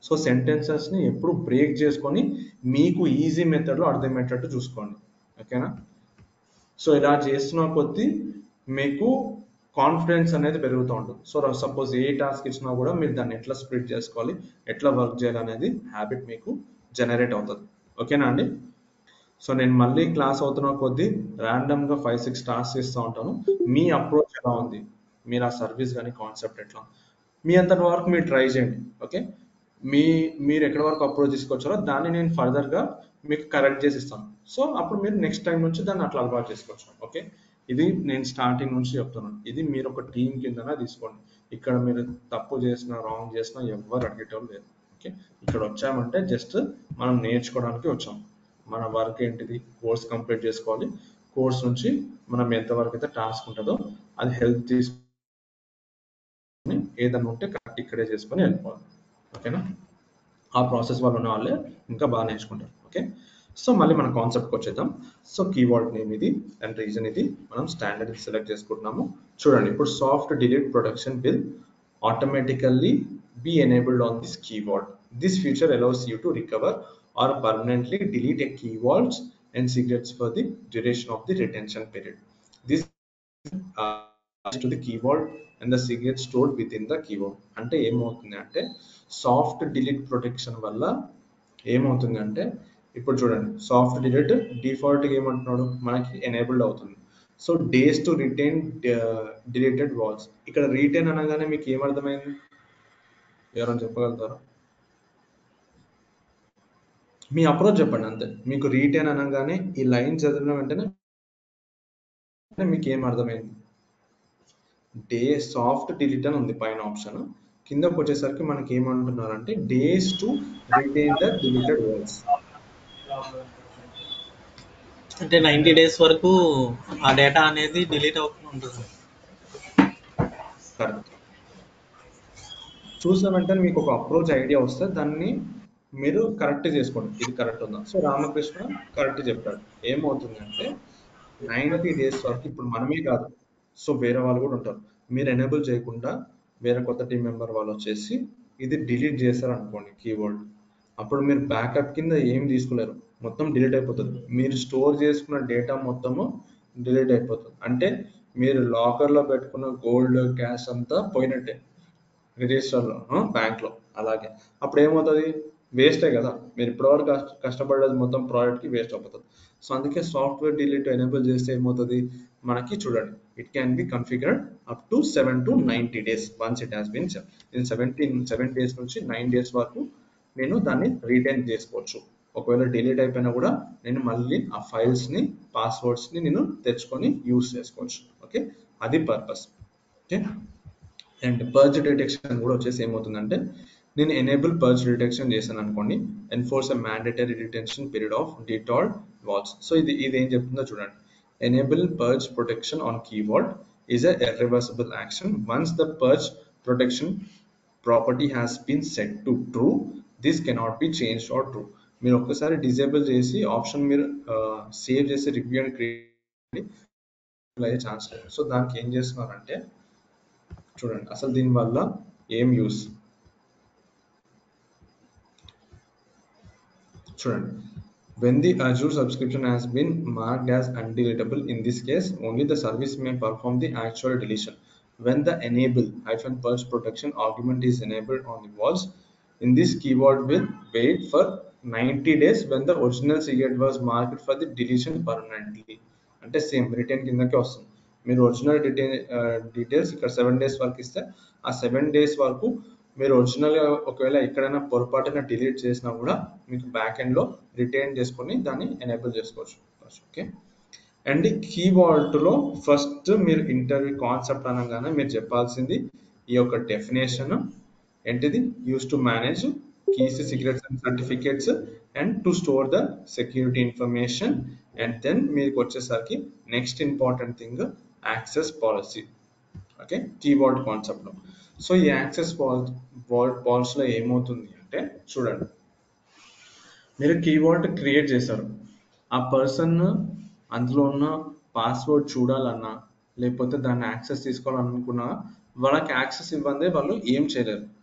సో సెంటెన్సెస్ని ఎప్పుడు బ్రేక్ చేసుకొని మీకు ఈజీ మెథడ్లో అర్థమయ్యేటట్టు చూసుకోండి ఓకేనా సో ఇలా చేస్తున్న కొద్దీ మీకు కాన్ఫిడెన్స్ అనేది పెరుగుతూ ఉంటుంది సో సపోజ్ ఏ టాస్క్ ఇచ్చినా కూడా మీరు దాన్ని ఎట్లా స్ప్లిట్ చేసుకోవాలి ఎట్లా వర్క్ చేయాలి అనేది హ్యాబిట్ మీకు జనరేట్ అవుతుంది ఓకేనా అండి సో నేను మళ్ళీ క్లాస్ అవుతున్న కొద్దీ ర్యాండమ్గా ఫైవ్ సిక్స్ టాస్క్ ఇస్తూ ఉంటాను మీ అప్రోచ్ ఎలా ఉంది మీరు ఆ సర్వీస్ కానీ కాన్సెప్ట్ ఎట్లా మీ అంతటి వరకు మీరు ట్రై చేయండి ఓకే మీ మీరు ఎక్కడి వరకు అప్రోచ్ తీసుకొచ్చారో దాన్ని నేను ఫర్దర్గా మీకు కరెక్ట్ చేసి ఇస్తాను సో అప్పుడు మీరు నెక్స్ట్ టైం నుంచి దాన్ని అట్లా అలవాటు చేసుకోవచ్చు ఓకే ఇది నేను స్టార్టింగ్ నుంచి చెప్తున్నాను ఇది మీరు ఒక టీం కిందనే తీసుకోండి ఇక్కడ మీరు తప్పు చేసినా రాంగ్ చేసినా ఎవరు అడిగేటోళ్ళు లేదు ఓకే ఇక్కడ వచ్చామంటే జస్ట్ మనం నేర్చుకోవడానికి వచ్చాం మన వర్క్ ఏంటిది కోర్స్ కంప్లీట్ చేసుకోవాలి కోర్స్ నుంచి మనం ఎంతవరకు అయితే టాస్క్ ఉంటుందో అది హెల్ప్ తీసుకొని ఏదన్నా ఉంటే కరెక్ట్ ఇక్కడే చేసుకొని వెళ్ళిపోవాలి ఓకేనా ఆ ప్రాసెస్ వాళ్ళు ఉన్న వాళ్ళే ఇంకా బాగా నేర్చుకుంటారు ఓకే సో మళ్ళీ మన కాన్సెప్ట్కి వచ్చేద్దాం సో కీవర్డ్ నేమ్ ఇది అండ్ రీజన్ ఇది మనం స్టాండర్డ్ సెలెక్ట్ చేసుకుంటున్నాము చూడండి ఇప్పుడు soft delete protection will automatically be enabled on this keyword. This feature allows you to recover or permanently delete a keywords and secrets for the duration of the retention period. This uh, to the keyword and the secret stored within the keyword. అంటే ఏమవుతుంది అంటే soft delete protection వల్ల ఏమవుతుంది అంటే ఇప్పుడు చూడండి soft delete డిఫాల్ట్గా ఏమంటున్నాడు మనకి ఎనేబుల్డ్ అవుతుంది so days to retain deleted vaults ఇక్కడ రీటైన్ అనగానే మీకు ఏమర్థమైంది ఎవరైనా చెప్పగలుగుతారా మీ అప్రోచ్ చెప్పండి అంతే మీకు రీటైన్ అనగానే ఈ లైన్ చదివిన వెంటనే మీకు ఏం అర్థమైంది డే సాఫ్ట్ డిలీట్ అని ఉంది పైన ఆప్షన్ కిందకు వచ్చేసరికి మనకి ఏమంటున్నారంటే days to retain the deleted vaults అంటే నైంటీ డేస్ వరకు ఆ డేటా అనేది డిలీట్ అవుతూ ఉంటుంది కరెక్ట్ చూసిన వెంటనే మీకు ఒక అప్రోచ్ ఐడియా వస్తే దాన్ని మీరు కరెక్ట్ చేసుకోండి ఇది కరెక్ట్ ఉందా సో రామకృష్ణ కరెక్ట్ చెప్పాడు ఏమవుతుంది అంటే నైంటీ డేస్ వరకు ఇప్పుడు మనమే కాదు సో వేరే వాళ్ళు కూడా ఉంటారు మీరు ఎనేబుల్ చేయకుండా వేరే కొత్త టీం మెంబర్ వాళ్ళు వచ్చేసి ఇది డిలీట్ చేశారు అనుకోండి కీవర్డ్ అప్పుడు మీరు బ్యాకప్ కింద ఏం తీసుకోలేరు మొత్తం డిలీట్ అయిపోతుంది మీరు స్టోర్ చేసుకున్న డేటా మొత్తము డిలీట్ అయిపోతుంది అంటే మీరు లాకర్లో పెట్టుకున్న గోల్డ్ క్యాష్ అంతా పోయినట్టే రిజిస్టర్లో బ్యాంక్లో అలాగే అప్పుడు ఏమవుతుంది వేస్టే కదా మీరు ఇప్పటివరకు కష్ట కష్టపడేది మొత్తం ప్రోడక్ట్కి వేస్ట్ అయిపోతుంది సో అందుకే సాఫ్ట్వేర్ డిలీట్ ఎనేబుల్ చేస్తే ఏమవుతుంది మనకి చూడండి it can be configured up to seven to ninety days once it has been నేను సెవెంటీన్ సెవెన్ డేస్ నుంచి నైన్ డేస్ వరకు నేను దాన్ని రీటైన్ చేసుకోవచ్చు ఒకవేళ డిలీట్ అయిపోయినా కూడా నేను మళ్ళీ ఆ ఫైల్స్ని పాస్వర్డ్స్ని నేను తెచ్చుకొని యూస్ చేసుకోవచ్చు ఓకే అది purpose okay and purge detection కూడా వచ్చేసి ఏమవుతుందంటే నేను ఎనేబుల్ పర్జ్ డిటెక్షన్ చేశాను అనుకోండి enforce a mandatory detention period of deleted vaults so ఇది ఇది ఏం చెప్తుందో చూడండి enable purge protection on key vault is a reversible action once the purge protection property has been set to true this cannot be change or true మీరు ఒక్కసారి disable చేసి option మీరు save చేసి రివ్యూ అని క్రియేట్ అయ్యే ఛాన్స్ లేదు so దానికి ఏం చేస్తున్నారంటే చూడండి అసలు దీనివల్ల ఏం యూస్ చూడండి when the azure subscription has been marked as undeletable in this case only the service may perform the actual deletion when the enable hyphen purge protection argument is enabled on the walls in this keyword will wait for 90 days when the original secret was marked for the deletion permanently అంటే same return కిందకే వస్తుంది మీరు original detail details ఇక్కడ seven days వరకు ఇస్తే ఆ seven days వరకు మీరు ఒరిజినల్ ఒకవేళ ఎక్కడైనా పొరపాటున డిలీట్ చేసినా కూడా మీకు బ్యాక్ ఎండ్ లో రిటైన్ చేసుకొని దాన్ని ఎనేబుల్ చేసుకోవచ్చు ఓకే అండ్ కీవర్డ్లో ఫస్ట్ మీరు ఇంటర్వ్యూ కాన్సెప్ట్ అనగానే మీరు చెప్పాల్సింది ఈ యొక్క డెఫినేషన్ ఏంటిది use to manage keys secrets and certificates and to store the security information and then మీకు వచ్చేసరికి next important thing access policy okay key vault కాన్సెప్ట్లో సో ఈ యాక్సెస్ పాల్ పాలసీలో ఏమవుతుంది అంటే చూడండి మీరు కీవర్డ్ క్రియేట్ చేశారు ఆ పర్సన్ అందులో ఉన్న పాస్వర్డ్ చూడాలన్నా లేకపోతే దాన్ని యాక్సెస్ తీసుకోవాలనుకున్నా వాళ్ళకి యాక్సెస్ ఇవ్వందే వాళ్ళు ఏం చేయలేరు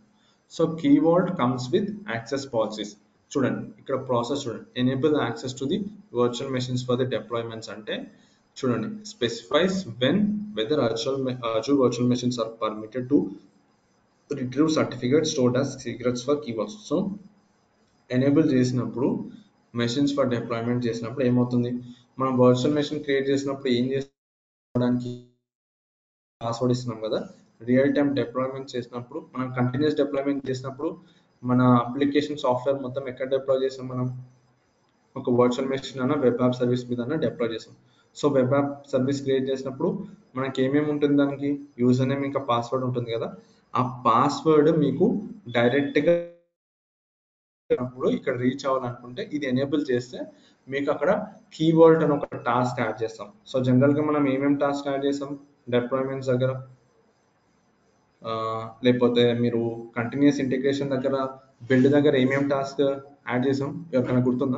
so key vault comes with access policies చూడండి ఇక్కడ ప్రాసెస్ చూడండి enable access to the virtual machines for the deployments అంటే చూడండి specifies when whether Azure Azure virtual machines are permitted to retrieve certificate stored as secrets for key vaults so enable చేసినప్పుడు machines for deployment చేసినప్పుడు ఏమవుతుంది మనం virtual machine create చేసినప్పుడు ఏం చేసుకోవడానికి password ఇస్తున్నాం కదా రియల్ టైమ్ డిప్లాయ్మెంట్ చేసినప్పుడు మనం కంటిన్యూస్ డిప్లాయ్మెంట్ చేసినప్పుడు మన అప్లికేషన్ సాఫ్ట్వేర్ మొత్తం ఎక్కడ డిప్లాయ్ చేసాం మనం ఒక వర్చువల్ మెషిన్ అన్న వెబ్ యాప్ సర్వీస్ మీద డిప్లాయ్ చేసాం so web app service create చేసినప్పుడు మనకి ఏమేమి ఉంటుంది దానికి యూజర్ నేమ్ ఇంకా పాస్వర్డ్ ఉంటుంది కదా ఆ పాస్వర్డ్ మీకు డైరెక్ట్గా అప్పుడు ఇక్కడ రీచ్ అవ్వాలనుకుంటే ఇది ఎనేబుల్ చేస్తే మీకు అక్కడ కీవర్డ్ అని ఒక టాస్క్ యాడ్ చేస్తాం సో జనరల్గా మనం ఏమేమి టాస్క్ యాడ్ చేస్తాం డిప్లాయ్మెంట్స్ దగ్గర ఆ, లేకపోతే మీరు కంటిన్యూస్ ఇంటిగ్రేషన్ దగ్గర బిల్డ్ దగ్గర ఏమేమి టాస్క్ యాడ్ చేసాం ఎవరికైనా గుర్తుందా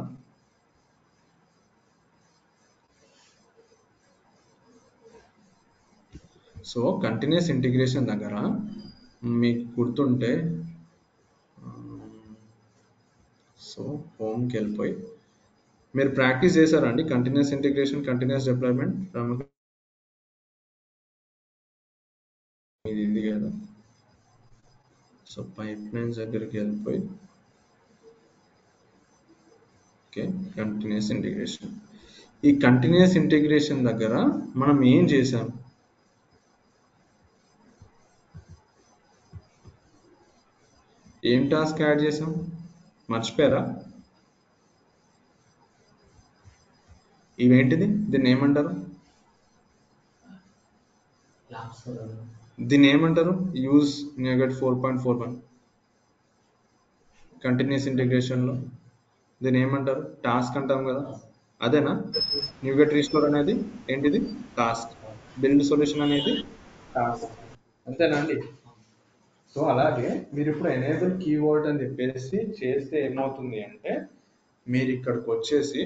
సో కంటిన్యూస్ ఇంటిగ్రేషన్ దగ్గర మీకు గుర్తుంటే సో హోమ్కి వెళ్ళిపోయి మీరు ప్రాక్టీస్ చేశారా అండి కంటిన్యూస్ ఇంటిగ్రేషన్ కంటిన్యూస్ డిప్లాయ్మెంట్ ఇది ఇది కదా సో పైప్ లైన్స్ దగ్గరికి వెళ్ళిపోయి ఓకే కంటిన్యూస్ ఇంటిగ్రేషన్ ఈ కంటిన్యూస్ ఇంటిగ్రేషన్ దగ్గర మనం ఏం చేసాం ఏం టాస్క్ యాడ్ చేసాం మర్చిపోయారా ఇవేంటిది దీన్ని ఏమంటారు దీన్ని ఏమంటారు use NuGet four point four one continuous ఇంటిగ్రేషన్లో దీన్ని ఏమంటారు టాస్క్ అంటాం కదా అదేనా న్యూగట్ రీస్టోర్ అనేది ఏంటిది టాస్క్ బిల్డ్ సొల్యూషన్ అనేది టాస్క్ అంతేనా అండి సో అలాగే మీరు ఇప్పుడు ఎనేబుల్ కీవర్డ్ అని చెప్పేసి చేస్తే ఏమవుతుంది అంటే మీరు ఇక్కడికి వచ్చేసి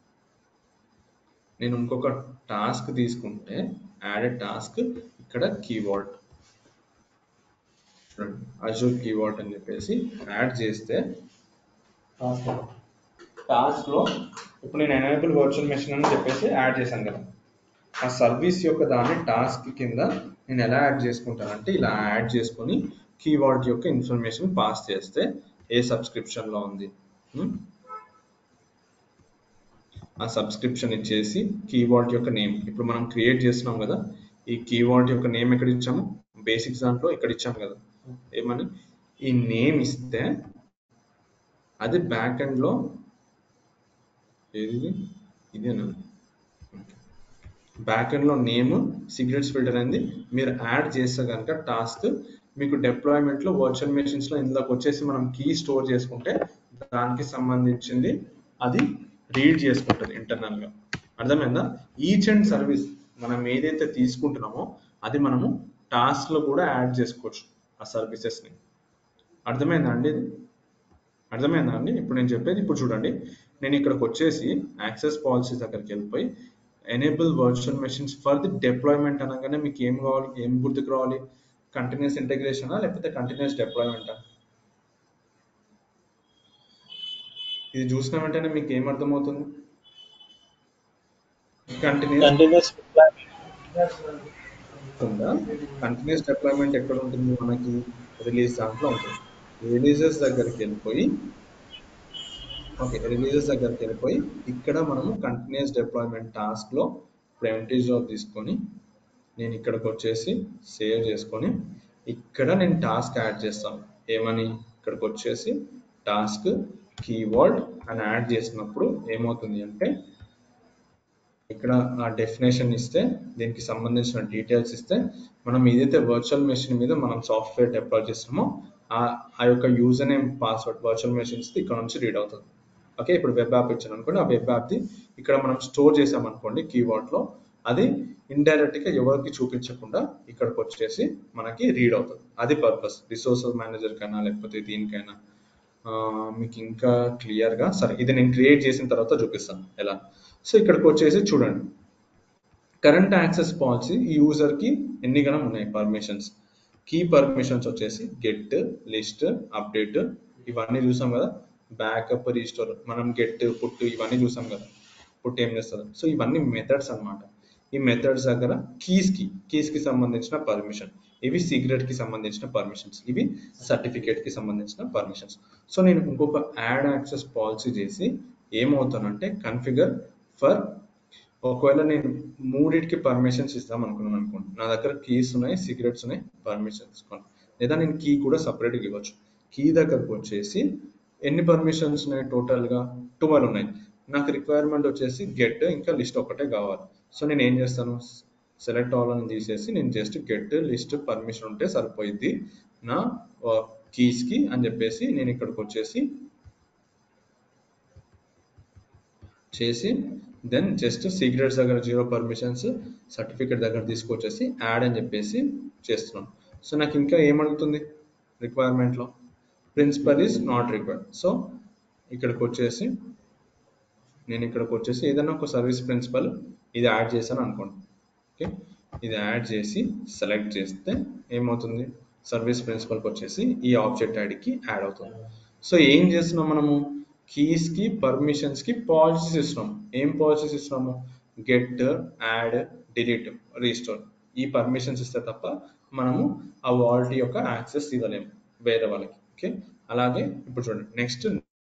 నేను ఇంకొక టాస్క్ తీసుకుంటే యాడ్ టాస్క్ ఇక్కడ కీవర్డ్ చూడండి అజూర్ కీవర్డ్ అని చెప్పేసి యాడ్ చేస్తే టాస్క్ లో ఇప్పుడు నేను ఎనేబుల్ వర్చువల్ మెషిన్ అని చెప్పేసి యాడ్ చేశాను కదా ఆ సర్వీస్ యొక్క దాన్ని టాస్క్ కింద నేను ఎలా యాడ్ చేసుకుంటానంటే ఇలా యాడ్ చేసుకొని కీవర్డ్ యొక్క ఇన్ఫర్మేషన్ పాస్ చేస్తే ఏ సబ్స్క్రిప్షన్ లో ఉంది హ్మ్? ఆ సబ్స్క్రిప్షన్ ఇచ్చేసి కీవర్డ్ యొక్క నేమ్ ఇప్పుడు మనం క్రియేట్ చేస్తున్నాం కదా ఈ కీవర్డ్ యొక్క నేమ్ ఎక్కడ ఇచ్చాము బేసిక్స్ దాంట్లో ఇక్కడ ఇచ్చాము కదా ఏమని ఈ నేమ్ ఇస్తే అది బ్యాక్ ఎండ్ లో ఏది ఇది? ఇదేనా బ్యాక్ ఎండ్ లో నేమ్ సిగరెట్స్ ఫిల్టర్ అనేది మీరు యాడ్ చేస్తే కనుక టాస్క్ మీకు డిప్లాయ్మెంట్ లో వర్చువల్ మెషిన్స్ లో ఇందులోకి వచ్చేసి మనం కీ స్టోర్ చేసుకుంటే దానికి సంబంధించింది అది రీడ్ చేసుకుంటుంది ఇంటర్నల్ గా అర్థమైందా ఈచ్ అండ్ సర్వీస్ మనం ఏదైతే తీసుకుంటున్నామో అది మనము టాస్క్ లో కూడా యాడ్ చేసుకోవచ్చు ఆ సర్వీసెస్ ని అర్థమైందా అండి ఇది అర్థమైందా అండి ఇప్పుడు నేను చెప్పేది ఇప్పుడు చూడండి నేను ఇక్కడికి వచ్చేసి యాక్సెస్ పాలసీ దగ్గరికి వెళ్ళిపోయి enable virtual machines for the deployment అనగానే మీకు ఏం కావాలి ఏం గుర్తుకు రావాలి కంటిన్యూస్ ఇంటగ్రేషనా లేకపోతే కంటిన్యూస్ డిప్లాయ్మెంటా ఇది చూసిన వెంటనే మీకు ఏం అర్థమవుతుంది కంటిన్యూస్ కంటిన్యూస్ ఉంటుందా కంటిన్యూస్ డిప్లాయ్మెంట్ ఎక్కడ ఉంటుంది మనకి రిలీజ్ దాంట్లో ఉంటుంది రిలీజెస్ దగ్గరికి వెళ్ళిపోయి ఓకే రిలీజెస్ దగ్గరికి వెళ్ళిపోయి ఇక్కడ మనము కంటిన్యూస్ డిప్లాయ్మెంట్ టాస్క్ లో ప్రెవెంటివ్ జాబ్ తీసుకొని నేను ఇక్కడికి వచ్చేసి సేవ్ చేసుకొని ఇక్కడ నేను టాస్క్ యాడ్ చేస్తాను ఏమని ఇక్కడికి వచ్చేసి టాస్క్ కీవర్డ్ అని యాడ్ చేసినప్పుడు ఏమవుతుంది అంటే ఇక్కడ ఆ డెఫినేషన్ ఇస్తే దీనికి సంబంధించిన డీటెయిల్స్ ఇస్తే మనం ఏదైతే వర్చువల్ మెషిన్ మీద మనం సాఫ్ట్వేర్ డిప్లాయ్ చేస్తామో ఆ ఆ యొక్క user name password virtual machines ఇక్కడ నుంచి రీడ్ అవుతుంది ఓకే ఇప్పుడు వెబ్ యాప్ ఇచ్చాను అనుకోండి ఆ వెబ్ యాప్ది ఇక్కడ మనం స్టోర్ చేసామనుకోండి కీవర్డ్ లో అది ఇండైరెక్ట్ గా ఎవరికి చూపించకుండా ఇక్కడికి వచ్చేసి మనకి రీడ్ అవుతుంది అది పర్పస్ రిసోర్స్ మేనేజర్ కైనా లేకపోతే దీనికైనా ఆ, మీకు ఇంకా క్లియర్ గా సరే ఇది నేను క్రియేట్ చేసిన తర్వాత చూపిస్తాను ఎలా సో ఇక్కడికి వచ్చేసి చూడండి కరెంట్ యాక్సెస్ పాలసీ ఈ యూజర్ కి ఎన్ని గణం ఉన్నాయి పర్మిషన్స్ కీ పర్మిషన్స్ వచ్చేసి గెట్ లిస్ట్ అప్డేట్ ఇవన్నీ చూసాం కదా బ్యాకప్ రీస్టోర్ మనం గెట్ పుట్ ఇవన్నీ చూసాం కదా పుట్ ఏం చేస్తారు సో ఇవన్నీ మెథడ్స్ అన్నమాట ఈ మెథడ్స్ దగ్గర కీస్ కి కీస్ కి సంబంధించిన పర్మిషన్ ఇవి సీక్రెట్ కి సంబంధించిన పర్మిషన్స్ ఇవి సర్టిఫికేట్ కి సంబంధించిన పర్మిషన్స్ సో నేను ఇంకొక యాడ్ యాక్సెస్ పాలసీ చేసి ఏమవుతానంటే కన్ఫిగర్ ఫర్ ఒకవేళ నేను మూడింటికి పర్మిషన్స్ ఇస్తాం అనుకున్నాను అనుకోండి నా దగ్గర కీస్ ఉన్నాయి సీక్రెట్స్ ఉన్నాయి పర్మిషన్స్ ఇసుకోండి లేదా నేను కీ కూడా సపరేట్గా ఇవ్వచ్చు కీ దగ్గరకు వచ్చేసి ఎన్ని పర్మిషన్స్ ఉన్నాయి టోటల్గా ట్వెల్వ్ ఉన్నాయి నాకు రిక్వైర్మెంట్ వచ్చేసి గెట్ ఇంకా లిస్ట్ ఒకటే కావాలి సో నేను ఏం చేస్తాను సెలెక్ట్ ఆల్ అని తీసేసి నేను జస్ట్ గెట్ లిస్ట్ పర్మిషన్ ఉంటే సరిపోయింది నా కీస్కి అని చెప్పేసి నేను ఇక్కడికి వచ్చేసి చేసి దెన్ జస్ట్ సీక్రెట్స్ దగ్గర జీరో పర్మిషన్స్ సర్టిఫికేట్ దగ్గర తీసుకొచ్చేసి యాడ్ అని చెప్పేసి చేస్తున్నాను సో నాకు ఇంకా ఏమడుగుతుంది రిక్వైర్మెంట్లో principal is not required so ఇక్కడికి వచ్చేసి నేను ఇక్కడికి వచ్చేసి ఏదైనా ఒక సర్వీస్ ప్రిన్సిపల్ ఇది యాడ్ చేశాను అనుకోండి ఓకే ఇది యాడ్ చేసి సెలెక్ట్ చేస్తే ఏమవుతుంది సర్వీస్ ప్రిన్సిపల్కి వచ్చేసి ఈ ఆబ్జెక్ట్ ఐడికి యాడ్ అవుతుంది సో ఏం చేస్తున్నాం మనము కీస్ కి పర్మిషన్స్ కి పాలసీస్ ఇస్తున్నాం ఏం పాలసీస్ ఇస్తున్నాము గెట్ యాడ్ డిలీట్ రీస్టోర్ ఈ పర్మిషన్స్ ఇస్తే తప్ప మనము ఆ వాల్టీ యొక్క యాక్సెస్ ఇవ్వలేము వేరే వాళ్ళకి ఓకే అలాగే ఇప్పుడు చూడండి నెక్స్ట్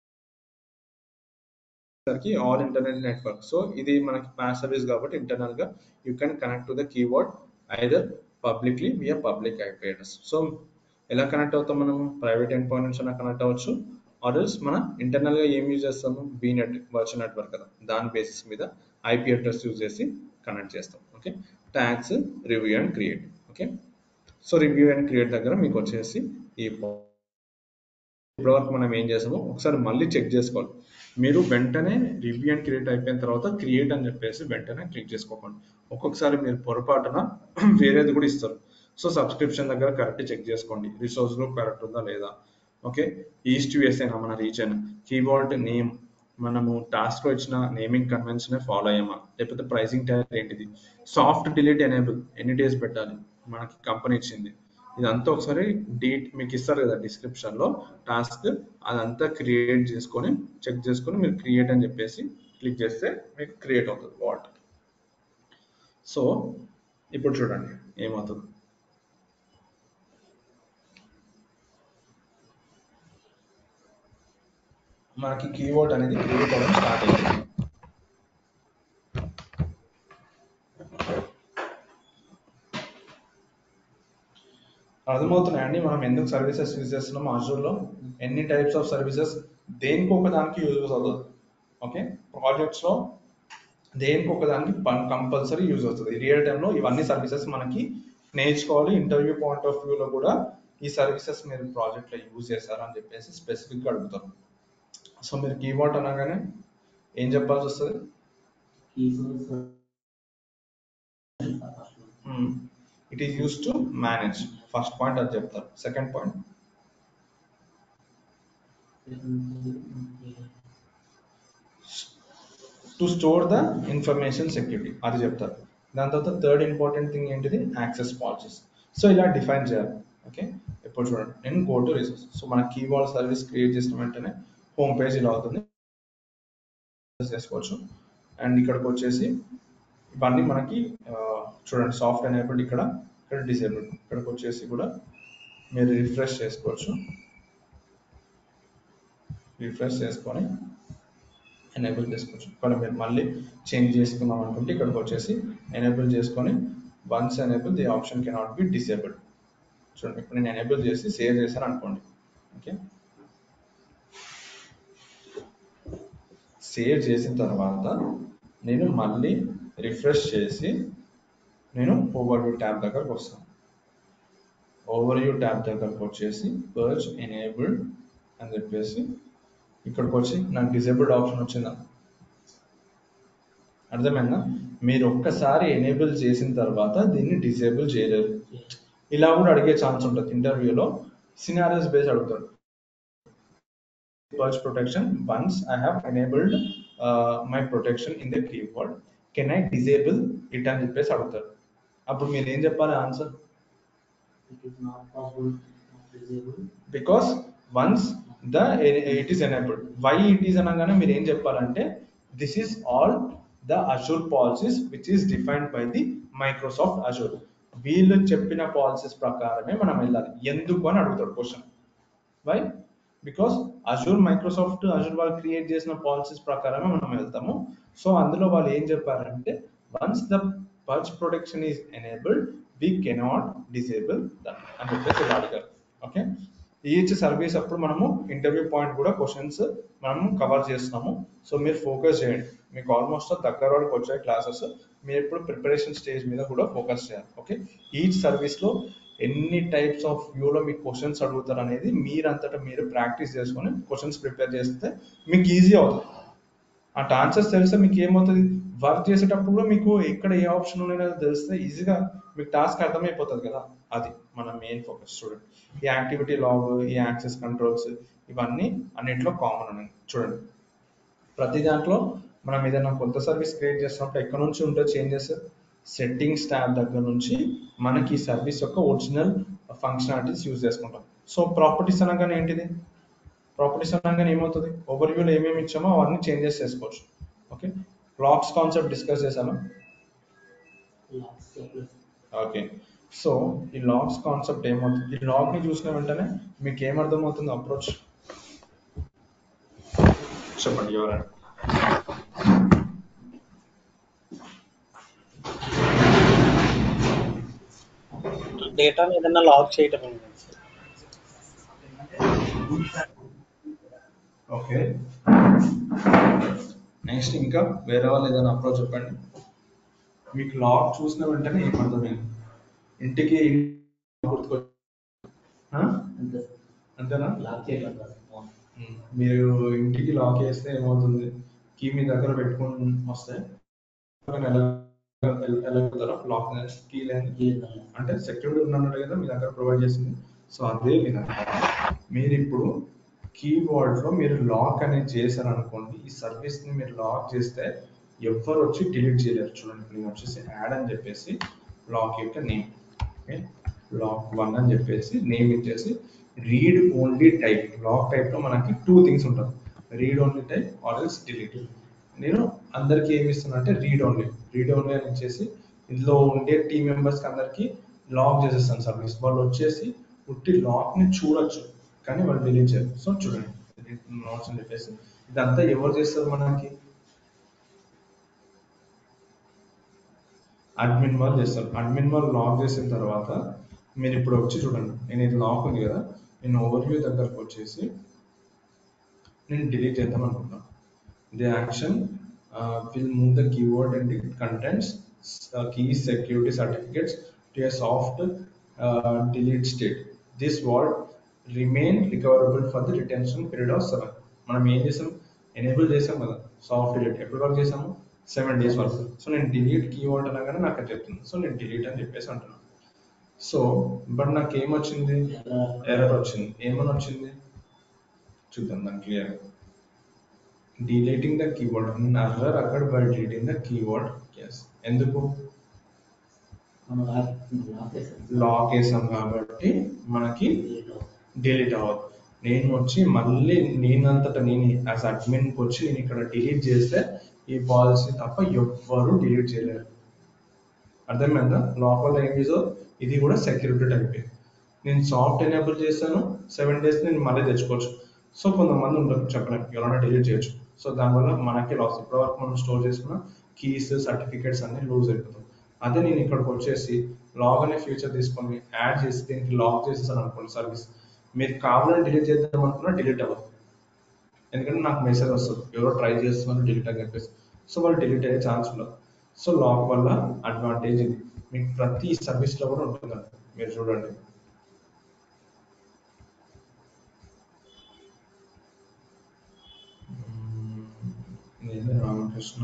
సరికి ఆల్ ఇంటర్నెట్ నెట్వర్క్ సో ఇది మనకి పాస్ సర్వీస్ కాబట్టి ఇంటర్నల్ గా you can connect to the key vault either publicly via public IP address so ఎలా కనెక్ట్ అవుతాం మనము ప్రైవేట్ ఎండ్ పాయింట్ నుంచి కనెక్ట్ అవ్వచ్చు ఆర్ఎల్స్ మన ఇంటర్నల్ గా ఏం యూజ్ చేస్తాము బీ నెట్ వర్చువల్ నెట్వర్క్ కదా దాని బేసిస్ మీద ఐపీ అడ్రస్ యూజ్ చేసి కనెక్ట్ చేస్తాం okay tags review and create okay so review and create దగ్గర మీకు వచ్చేసి ఈ ఇప్పటివరకు మనం ఏం చేసామో ఒకసారి మళ్ళీ చెక్ చేసుకోవాలి మీరు వెంటనే రివ్యూ అండ్ క్రియేట్ అయిపోయిన తర్వాత క్రియేట్ అని చెప్పేసి వెంటనే క్లిక్ చేసుకోకండి ఒక్కొక్కసారి మీరు పొరపాటున వేరేది కూడా ఇస్తారు సో సబ్స్క్రిప్షన్ దగ్గర కరెక్ట్ చెక్ చేసుకోండి రిసోర్స్ గ్రూప్ కరెక్ట్ ఉందా లేదా ఓకే ఈస్ట్ యూఎస్ అయినా మన రీజన్ కీవర్డ్ నేమ్ మనము టాస్క్ లో ఇచ్చిన నేమింగ్ కన్వెన్షన్ ఫాలో అయ్యామా లేకపోతే ప్రైసింగ్ ట్యాగ్ ఏంటిది సాఫ్ట్ డిలీట్ ఎనేబుల్ ఎన్ని డేస్ పెట్టాలి మనకి కంపెనీ ఇచ్చింది ఇదంతా ఒకసారి డీట్ మీకు ఇస్తారు కదా డిస్క్రిప్షన్ లో టాస్క్ అదంతా క్రియేట్ చేసుకొని చెక్ చేసుకొని మీరు క్రియేట్ అని చెప్పేసి క్లిక్ చేస్తే మీకు క్రియేట్ అవుతుంది వాట్ సో ఇప్పుడు చూడండి ఏమవుతుంది మనకి కీవర్డ్ అనేది క్రియేట్ అవ్వడం స్టార్ట్ అయింది అర్థమవుతున్నాయండి మనం ఎందుకు సర్వీసెస్ యూజ్ చేస్తున్నాం లో ఎన్ని టైప్స్ ఆఫ్ సర్వీసెస్ దేనికి ఒక దానికి యూజ్ అవుతుంది ఓకే ప్రాజెక్ట్స్ లో దేనికి ఒక దానికి కంపల్సరీ యూజ్ అవుతుంది రియల్ టైంలో ఇవన్నీ సర్వీసెస్ మనకి నేర్చుకోవాలి ఇంటర్వ్యూ పాయింట్ ఆఫ్ వ్యూలో కూడా ఈ సర్వీసెస్ మీరు ప్రాజెక్ట్లో యూజ్ చేస్తారా అని చెప్పేసి స్పెసిఫిక్గా అడుగుతారు సో మీరు కీవర్డ్ అనగానే ఏం చెప్పాల్సి వస్తుంది it is use to manage first point అది చెప్తారు second point to store the information security అది చెప్తారు దాని తర్వాత థర్డ్ ఇంపార్టెంట్ థింగ్ ఏంటిది యాక్సెస్ పాలసీస్ సో ఇలా డిఫైన్ చేయాలి ఓకే ఇప్పుడు చూడండి నేను గో టు రిసోర్స్ సో మన కీవర్డ్ సర్వీస్ క్రియేట్ చేసిన వెంటనే హోమ్ పేజ్ ఇలా అవుతుంది చేసుకోవచ్చు అండ్ ఇక్కడికి వచ్చేసి ఇవన్నీ మనకి చూడండి సాఫ్ట్ ఎనేబుల్డ్ ఇక్కడ ఇక్కడ డిసేబుల్డ్ ఇక్కడికి వచ్చేసి కూడా మీరు రిఫ్రెష్ చేసుకోవచ్చు రిఫ్రెష్ చేసుకొని ఎనేబుల్ చేసుకోవచ్చు ఇక్కడ మీరు మళ్ళీ చేంజ్ చేసుకుందాం అనుకుంటే ఇక్కడికి వచ్చేసి ఎనేబుల్ చేసుకొని once enable the option cannot be disabled చూడండి ఇప్పుడు నేను ఎనేబుల్ చేసి సేవ్ చేశాను అనుకోండి ఓకే సేవ్ చేసిన తర్వాత నేను మళ్ళీ రిఫ్రెష్ చేసి నేను ఓవర్ వ్యూ ట్యాబ్ దగ్గరకు వస్తాను ఓవర్ వ్యూ ట్యాబ్ దగ్గరకు వచ్చేసి పర్చ్ ఎనేబుల్డ్ అని చెప్పేసి ఇక్కడికి వచ్చి నాకు డిసేబుల్డ్ ఆప్షన్ వచ్చిందా అర్థమైందా మీరు ఒక్కసారి ఎనేబుల్ చేసిన తర్వాత దీన్ని డిసేబుల్ చేయలేరు ఇలా కూడా అడిగే ఛాన్స్ ఉంటుంది ఇంటర్వ్యూలో సినారియస్ బేస్ అడుగుతాడు purge protection once I have enabled uh, my protection in the keyword can I disable it అని చెప్పేసి అడుగుతారు అప్పుడు మీరు ఏం చెప్పాలి answer It is not possible, not visible. Because once the it is enabled why it is అనగానే మీరు ఏం చెప్పాలంటే this is all the Azure policies which is defined by the Microsoft Azure వీళ్ళు చెప్పిన పాలసీస్ ప్రకారమే మనం వెళ్ళాలి ఎందుకు అని అడుగుతాడు question why because Azure Microsoft Azure వాళ్ళు క్రియేట్ చేసిన పాలసీస్ ప్రకారమే మనం వెళ్తాము సో అందులో వాళ్ళు ఏం చెప్పారంటే once the purge protection is enabled we cannot disable that అని చెప్పేసి ఇలా అడిగారు ఓకే ఈచ్ సర్వీస్ అప్పుడు మనము ఇంటర్వ్యూ పాయింట్ కూడా క్వశ్చన్స్ మనము కవర్ చేస్తున్నాము సో మీరు ఫోకస్ చేయండి మీకు ఆల్మోస్ట్ దగ్గర వరకు వచ్చాయి క్లాసెస్ మీరు ఇప్పుడు ప్రిపరేషన్ స్టేజ్ మీద కూడా ఫోకస్ చేయాలి ఓకే ఈచ్ సర్వీస్ లో ఎన్ని టైప్స్ ఆఫ్ వ్యూలో మీకు క్వశ్చన్స్ అడుగుతారు అనేది మీరంతటా మీరు ప్రాక్టీస్ చేసుకొని క్వశ్చన్స్ ప్రిపేర్ చేస్తే మీకు ఈజీ అవుతుంది ఆ ఆన్సర్స్ తెలిస్తే మీకు ఏమవుతుంది వర్క్ చేసేటప్పుడు కూడా మీకు ఎక్కడ ఏ ఆప్షన్ ఉన్నాయో తెలిస్తే ఈజీగా మీకు టాస్క్ అర్థమైపోతుంది కదా అది మన మెయిన్ ఫోకస్ చూడండి ఈ యాక్టివిటీ లాగ్ ఈ యాక్సెస్ కంట్రోల్స్ ఇవన్నీ అన్నింటిలో కామన్ ఉన్నాయి చూడండి ప్రతి దాంట్లో మనం ఏదైనా కొత్త సర్వీస్ క్రియేట్ చేస్తున్నప్పుడు ఎక్కడ నుంచి ఉంటే చేంజెస్ సెట్టింగ్స్ ట్యాబ్ దగ్గర నుంచి మనకి ఈ సర్వీస్ యొక్క ఒరిజినల్ ఫంక్షనాలిటీస్ యూజ్ చేసుకుంటాం సో ప్రాపర్టీస్ అనగానే ఏంటిది ప్రాపర్టీస్ అనగానే ఏమవుతుంది ఓవర్ వ్యూలో ఏమేమి ఇచ్చామో అవన్నీ చేంజెస్ చేసుకోవచ్చు ఓకే లాక్స్ కాన్సెప్ట్ డిస్కస్ చేసామా Locks, plus ఓకే సో ఈ లాగ్స్ కాన్సెప్ట్ ఏమవుతుంది ఈ లాగ్ ని చూసిన వెంటనే మీకు ఏమర్థమవుతుంది అప్రోచ్ చెప్పండి ఎవరైనా డేటాని ఏదైనా లాగ్ చేయటం ఏంటండి సార్ ఓకే నెక్స్ట్ ఇంకా వేరే వాళ్ళు ఏదైనా అప్రోచ్ చెప్పండి మీకు లాగ్ చూసిన వెంటనే ఏమర్థమైంది ఇంటికి గుర్తుకొ ఆ? అంతే అంతేనా లాక్ చేయడం కాదు ఉమ్. మీరు ఇంటికి లాక్ చేస్తే ఏమవుతుంది కీ మీ దగ్గర పెట్టుకుని వస్తే ఎలా ఎలా వెళ్తారో లాక్ కీ లేని జీవితంలో అంటే సెక్యూరిటీ ఉన్నట్టు కదా మీ దగ్గర ప్రొవైడ్ చేసింది సో అదే విధంగా మీరు ఇప్పుడు కీబోర్డ్ లో మీరు లాక్ అనేది చేశారు అనుకోండి ఈ సర్వీస్ ని మీరు లాక్ చేస్తే ఎవ్వరు వచ్చి డిలీట్ చేయలేరు చూడండి ఇప్పుడు నేను వచ్చేసి యాడ్ అని చెప్పేసి లాక్ యొక్క నేమ్ ఓకే లాక్ వన్ అని చెప్పేసి నేమ్ ఇచ్చేసి read only type lock type లో మనకి టూ థింగ్స్ ఉంటుంది read only type or else delete నేను అందరికి ఏమి ఇస్తున్నా అంటే రీడ్ ఓన్లీ రీడ్ ఓన్లీ అని ఇచ్చేసి ఇందులో ఉండే టీం మెంబర్స్ కి అందరికి లాక్ చేసేస్తాను సర్వీస్ వాళ్ళు వచ్చేసి ఉట్టి లాక్ ని చూడొచ్చు కానీ వాళ్ళు డిలీట్ చేయరు సో చూడండి నోట్స్ అని చెప్పేసి ఇదంతా ఎవరు చేస్తారు మనకి అడ్మిన్ వాళ్ళు చేస్తారు అడ్మిన్ వాళ్ళు లాక్ చేసిన తర్వాత మీరు ఇప్పుడు వచ్చి చూడండి నేను ఇది లాక్ ఉంది కదా నేను ఓవర్వ్యూ దగ్గరకు వచ్చేసి నేను డిలీట్ చేద్దాం అనుకుంటున్నాను the action will move the key vault and contents keys security certificates to a soft delete state this vault remain recoverable for the retention period of seven మనం ఏం చేసాం ఎనేబుల్ చేసాం కదా సాఫ్ట్ డిలీట్ ఎప్పటి వరకు చేసాము సెవెన్ డేస్ వరకు so నేను డిలీట్ కీవర్డ్ అనగానే నాకు అది చెప్తుంది సో నేను డిలీట్ అని చెప్పేసి అంటున్నాను సో బట్ నాకు ఏమొచ్చింది ఎర్రర్ వచ్చింది ఏమని వచ్చింది చూద్దాం దాన్ని clear deleting the key vault error అక్కడ బై డిలీటింగ్ ద కీవర్డ్ ఎస్ ఎందుకు మనం లాక్ లాక్ చేస్తాం లాక్ వేసాం కాబట్టి మనకి Delete అవుతుంది. డిలీట్ అవ్వదు నేను వచ్చి మళ్ళీ నేనంతటా నేను యాజ్ అడ్మిన్కి వచ్చి నేను ఇక్కడ డిలీట్ చేస్తే ఈ పాలసీ తప్ప ఎవ్వరు డిలీట్ చేయలేరు అర్థమైందా లాక్ వల్ల ఏం చేసో ఇది కూడా సెక్యూరిటీ టైప్ నేను సాఫ్ట్ ఎనేబుల్ చేస్తాను సెవెన్ డేస్ నేను మళ్ళీ తెచ్చుకోవచ్చు సో కొంతమంది ఉంటారు చెప్పడానికి ఎవరైనా డిలీట్ చేయొచ్చు సో దానివల్ల మనకి లాస్ ఇప్పటివరకు మనం స్టోర్ చేసుకున్న కీస్ సర్టిఫికేట్స్ అన్ని లూజ్ అయిపోతాయి అదే నేను ఇక్కడికి వచ్చేసి లాగ్ అనే ఫీచర్ తీసుకొని యాడ్ చేసి దీనికి లాక్ చేసేసాను అనుకోండి సర్వీస్ మీరు కావాలని డిలీట్ చేద్దాం అనుకున్నా డిలీట్ అవ్వదు ఎందుకంటే నాకు మెసేజ్ వస్తుంది ఎవరో ట్రై చేస్తున్నారు డిలీట్ అని చెప్పేసి సో వాళ్ళు డిలీట్ అయ్యే ఛాన్స్ ఉండదు సో లాక్ వల్ల అడ్వాంటేజ్ ఇది మీకు ప్రతి సర్వీస్ లో కూడా ఉంటుందండి మీరు చూడండి మ్మ్. నేను రామకృష్ణ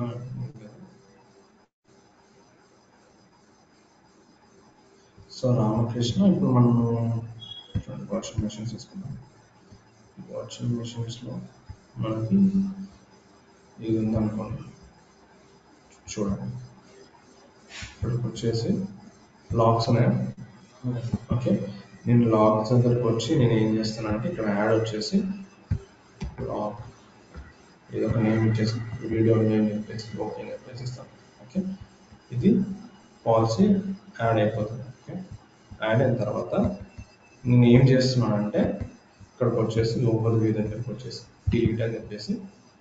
సో రామకృష్ణ ఇప్పుడు మనము వాషింగ్ మెషిన్స్ తీసుకుందాం వాషింగ్ మెషిన్స్లో మనకి ఇది ఉందనుకోండి చూడండి ఇక్కడికి వచ్చేసి లాక్స్ ఉన్నాయి ఓకే నేను లాగ్ దగ్గరకు వచ్చి నేను ఏం చేస్తానంటే ఇక్కడ యాడ్ వచ్చేసి లాగ్ ఇది ఒక నేమ్ ఇచ్చేసి వీడియో నేమ్ చెప్పేసి ఓకే చెప్పేసి ఇస్తాను ఓకే ఇది పాలసీ యాడ్ అయిపోతుంది ఓకే యాడ్ అయిన తర్వాత నేను ఏం చేస్తున్నానంటే ఇక్కడికి వచ్చేసి లోపల వ్యూ దగ్గరికి వచ్చేసి డిలీట్ అని చెప్పేసి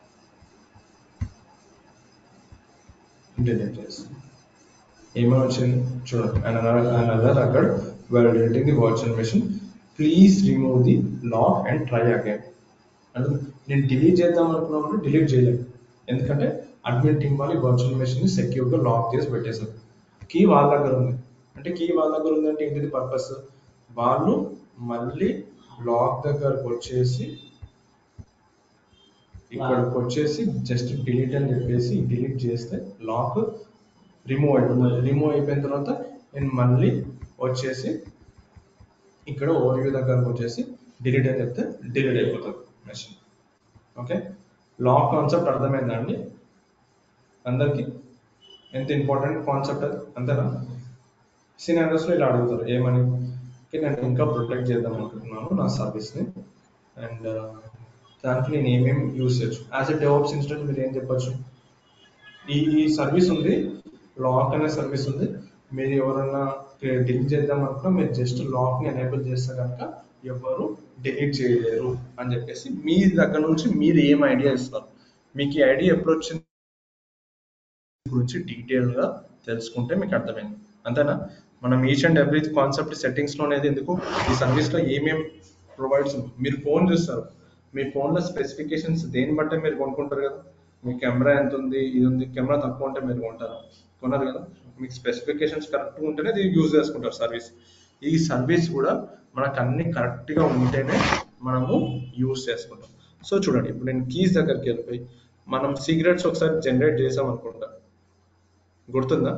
డిలీట్ చేసి ఏమని వచ్చింది చూడండి అనదర్ అక్కడ well deleting the virtual machine please remove the lock and try again అంటే నేను డిలీట్ చేద్దాం అనుకున్నప్పుడు డిలీట్ చేయలేను ఎందుకంటే అడ్మిన్ టీం వాళ్ళు వర్చువల్ మెషిన్ ని సెక్యూర్ గా లాక్ చేసి పెట్టేశారు కీ వాళ్ళ దగ్గర ఉంది అంటే కీ వాళ్ళ దగ్గర ఉందంటే ఏంటిది పర్పస్ వాళ్ళు మళ్ళీ లాక్ దగ్గరకు వచ్చేసి ఇక్కడికి వచ్చేసి జస్ట్ డిలీట్ అని చెప్పేసి డిలీట్ చేస్తే లాక్ రిమూవ్ అయిపోతుంది రిమూవ్ అయిపోయిన తర్వాత నేను మళ్ళీ వచ్చేసి ఇక్కడ ఓవర్వ్యూ దగ్గరకు వచ్చేసి డిలీట్ అని చెప్తే డిలీట్ అయిపోతుంది మెషిన్ ఓకే లాక్ కాన్సెప్ట్ అర్థమైందా అండి అందరికి ఎంత ఇంపార్టెంట్ కాన్సెప్ట్ అది అంతేనా సినారియోస్లో ఇలా అడుగుతారు ఏమని ఓకే నేను ఇంకా ప్రొటెక్ట్ చేద్దాం అనుకుంటున్నాను నా సర్వీస్ని అండ్ దానికి నేను ఏమేమి యూస్ చేయొచ్చు యాజ్ ఎ డెవలప్స్ ఇన్స్టెంట్ మీరు ఏం చెప్పొచ్చు ఈ ఈ సర్వీస్ ఉంది లాక్ అనే సర్వీస్ ఉంది మీరు ఎవరన్నా డిలీట్ చేద్దాం అనుకున్నా మీరు జస్ట్ లాక్ని ఎనేబుల్ చేస్తే కనుక ఎవరు డిలీట్ చేయలేరు అని చెప్పేసి మీ దగ్గర నుంచి మీరు ఏం ఐడియా ఇస్తారు మీకు ఈ ఐడియా ఎప్పుడు వచ్చింది గురించి డీటెయిల్ గా తెలుసుకుంటే మీకు అర్థమైంది అంతేనా మనం each and every concept settings లో అనేది ఎందుకు ఈ సర్వీస్ లో ఏమేం ప్రొవైడ్స్ మీరు ఫోన్ చూస్తారు మీ ఫోన్ లో స్పెసిఫికేషన్స్ దేని బట్టే మీరు కొనుక్కుంటారు కదా మీ కెమెరా ఎంత ఉంది ఇది ఉంది కెమెరా తక్కువ ఉంటే మీరు కొంటారు కొన్నారు కదా మీకు స్పెసిఫికేషన్స్ కరెక్ట్గా ఉంటేనే ఇది యూజ్ చేసుకుంటారు సర్వీస్ ఈ సర్వీస్ కూడా మనకు అన్ని కరెక్ట్గా ఉంటేనే మనము యూజ్ చేసుకుంటాం సో చూడండి ఇప్పుడు నేను కీస్ దగ్గరికి వెళ్ళిపోయి మనం సీక్రెట్స్ ఒకసారి జనరేట్ చేసాం అనుకుంటా గుర్తుందా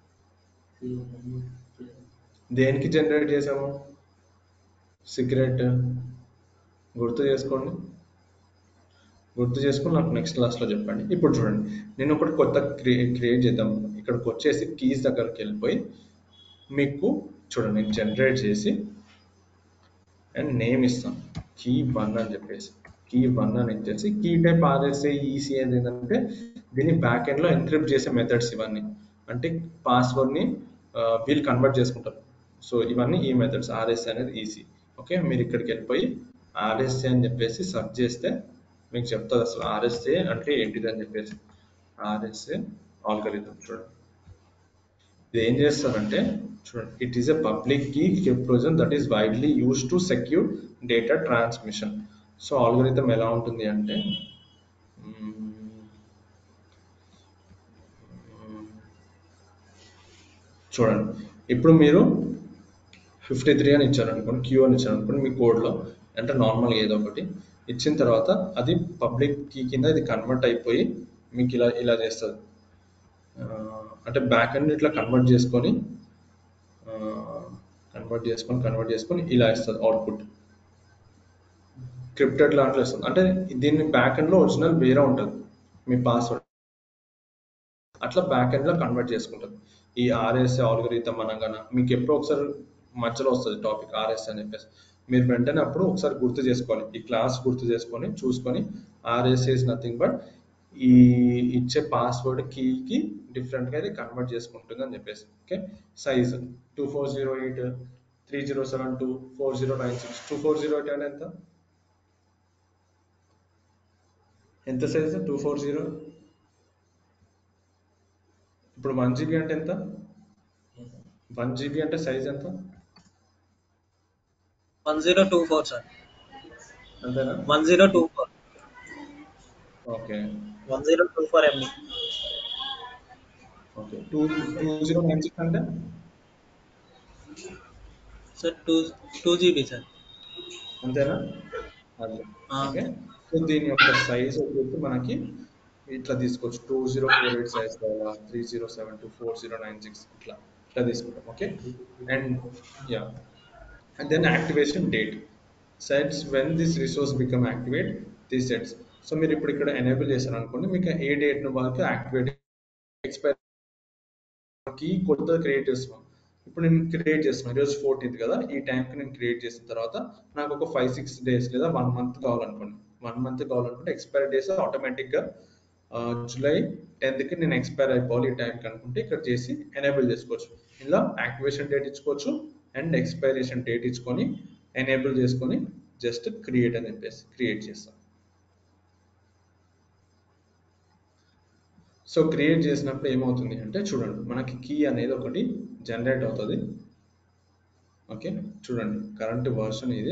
దేనికి జనరేట్ చేసాము సీక్రెట్ గుర్తు చేసుకోండి గుర్తు చేసుకుని నాకు నెక్స్ట్ క్లాస్లో చెప్పండి ఇప్పుడు చూడండి నేను ఒకటి కొత్త క్రిயே క్రియేట్ చేద్దాం ఇక్కడికి వచ్చేసి కీస్ దగ్గరికి వెళ్ళిపోయి మీకు చూడండి నేను జనరేట్ చేసి అండ్ నేమ్ ఇస్తాం కీ వన్ అని చెప్పేసి కీ వన్ అని ఇచ్చేసి కీ టైప్ ఆర్ఎస్ఏ ఈసీ అనేది ఏంటంటే దీన్ని బ్యాక్ ఎండ్ లో ఎన్క్రిప్ట్ చేసే మెథడ్స్ ఇవన్నీ అంటే పాస్వర్డ్ ని ఆ, వీళ్ళు కన్వర్ట్ చేసుకుంటారు సో ఇవన్నీ ఈ మెథడ్స్ ఆర్ఎస్ఏ అనేది ఈసీ ఓకే మీరు ఇక్కడికి వెళ్ళిపోయి ఆర్ఎస్ఏ అని చెప్పేసి సెర్చ్ చేస్తే మీకు చెప్తుంది అసలు ఆర్ఎస్ఏ అంటే ఏంటిది అని చెప్పేసి ఆర్ఎస్ఏ ఆల్గరిథం చూడండి ఇది ఏం చేస్తారంటే చూడండి it is a public key cryptosystem that is widely use to secure data transmission so algorithm ఎలా ఉంటుంది అంటే మ్మ్, మ్మ్, చూడండి ఇప్పుడు మీరు ఫిఫ్టీ త్రీ అని ఇచ్చారు అనుకోండి క్యూ అని ఇచ్చారు అనుకోండి మీ కోడ్లో అంటే నార్మల్గా ఏదో ఒకటి ఇచ్చిన తర్వాత అది పబ్లిక్ కీ కింద ఇది కన్వర్ట్ అయిపోయి మీకు ఇలా ఇలా చేస్తుంది ఆ, అంటే బ్యాక్ ఎండ్ ఇట్లా కన్వర్ట్ చేసుకొని కన్వర్ట్ చేసుకొని కన్వర్ట్ చేసుకొని ఇలా ఇస్తుంది అవుట్పుట్ క్రిప్టెడ్ లాంటిలో ఇస్తుంది అంటే దీన్ని బ్యాక్ ఎండ్ లో ఒరిజినల్ వేరే ఉంటుంది మీ పాస్వర్డ్ అట్లా బ్యాక్ ఎండ్ లో కన్వర్ట్ చేసుకుంటుంది ఈ ఆర్ఎస్ఏ ఆల్గరిథం అనగానే మీకు ఎప్పుడో ఒకసారి మధ్యలో వస్తుంది టాపిక్ ఆర్ఎస్ అని చెప్పేసి మీరు వెంటనే అప్పుడు ఒకసారి గుర్తు చేసుకోవాలి ఈ క్లాస్ గుర్తు చేసుకొని చూసుకొని ఆర్ఎస్ ఇస్ నథింగ్ బట్ ఈ ఇచ్చే పాస్వర్డ్ కీకి డిఫరెంట్గా ఇది కన్వర్ట్ చేసుకుంటుంది అని చెప్పేసి okay size two four zero eight three zero seven two four zero nine six two four zero eight అంటే ఎంత ఎంత సైజ్ టూ ఫోర్ జీరో ఇప్పుడు వన్ జీబీ అంటే ఎంత వన్ జీబీ అంటే సైజ్ ఎంత one zero two four sir అంతేనా one zero two four okay one zero two four MB okay two two zero nine six అంటే sir two two GB sir అంతేనా అదే ఆ, okay so దీని యొక్క size వచ్చేసి మనకి ఇట్లా తీసుకోవచ్చు two zero four eight size కావాలా three zero seven two four zero nine six ఇట్లా ఇట్లా తీసుకుంటాం okay and ya and then activation date sets when this resource become activate this sets so మీరు ఇప్పుడు ఇక్కడ ఎనేబుల్ చేశారు అనుకోండి మీకు ఏ డేట్ వరకు యాక్టివేట్ ఎక్స్పైర్ కి కొత్త క్రియేట్ చేస్తున్నాం ఇప్పుడు నేను క్రియేట్ చేస్తున్నాను ఈరోజు ఫోర్టీన్త్ కదా ఈ టైంకి నేను క్రియేట్ చేసిన తర్వాత నాకు ఒక ఫైవ్ సిక్స్ డేస్ లేదా వన్ మంత్ కావాలనుకోండి వన్ మంత్ కావాలనుకుంటే ఎక్స్పైరీ డేస్ ఆటోమేటిక్గా జూలై టెన్త్కి నేను ఎక్స్పైర్ అయిపోవాలి ఈ టైంకి అనుకుంటే ఇక్కడ చేసి ఎనేబుల్ చేసుకోవచ్చు ఇలా యాక్టివేషన్ డేట్ ఇచ్చుకోవచ్చు అండ్ ఎక్స్పైరేషన్ డేట్ ఇచ్చుకొని ఎనేబుల్ చేసుకొని జస్ట్ క్రియేట్ అని చెప్పేసి క్రియేట్ చేస్తాం సో క్రియేట్ చేసినప్పుడు ఏమవుతుంది అంటే చూడండి మనకి కీ అనేది ఒకటి జనరేట్ అవుతుంది ఓకే చూడండి కరెంట్ వర్షన్ ఇది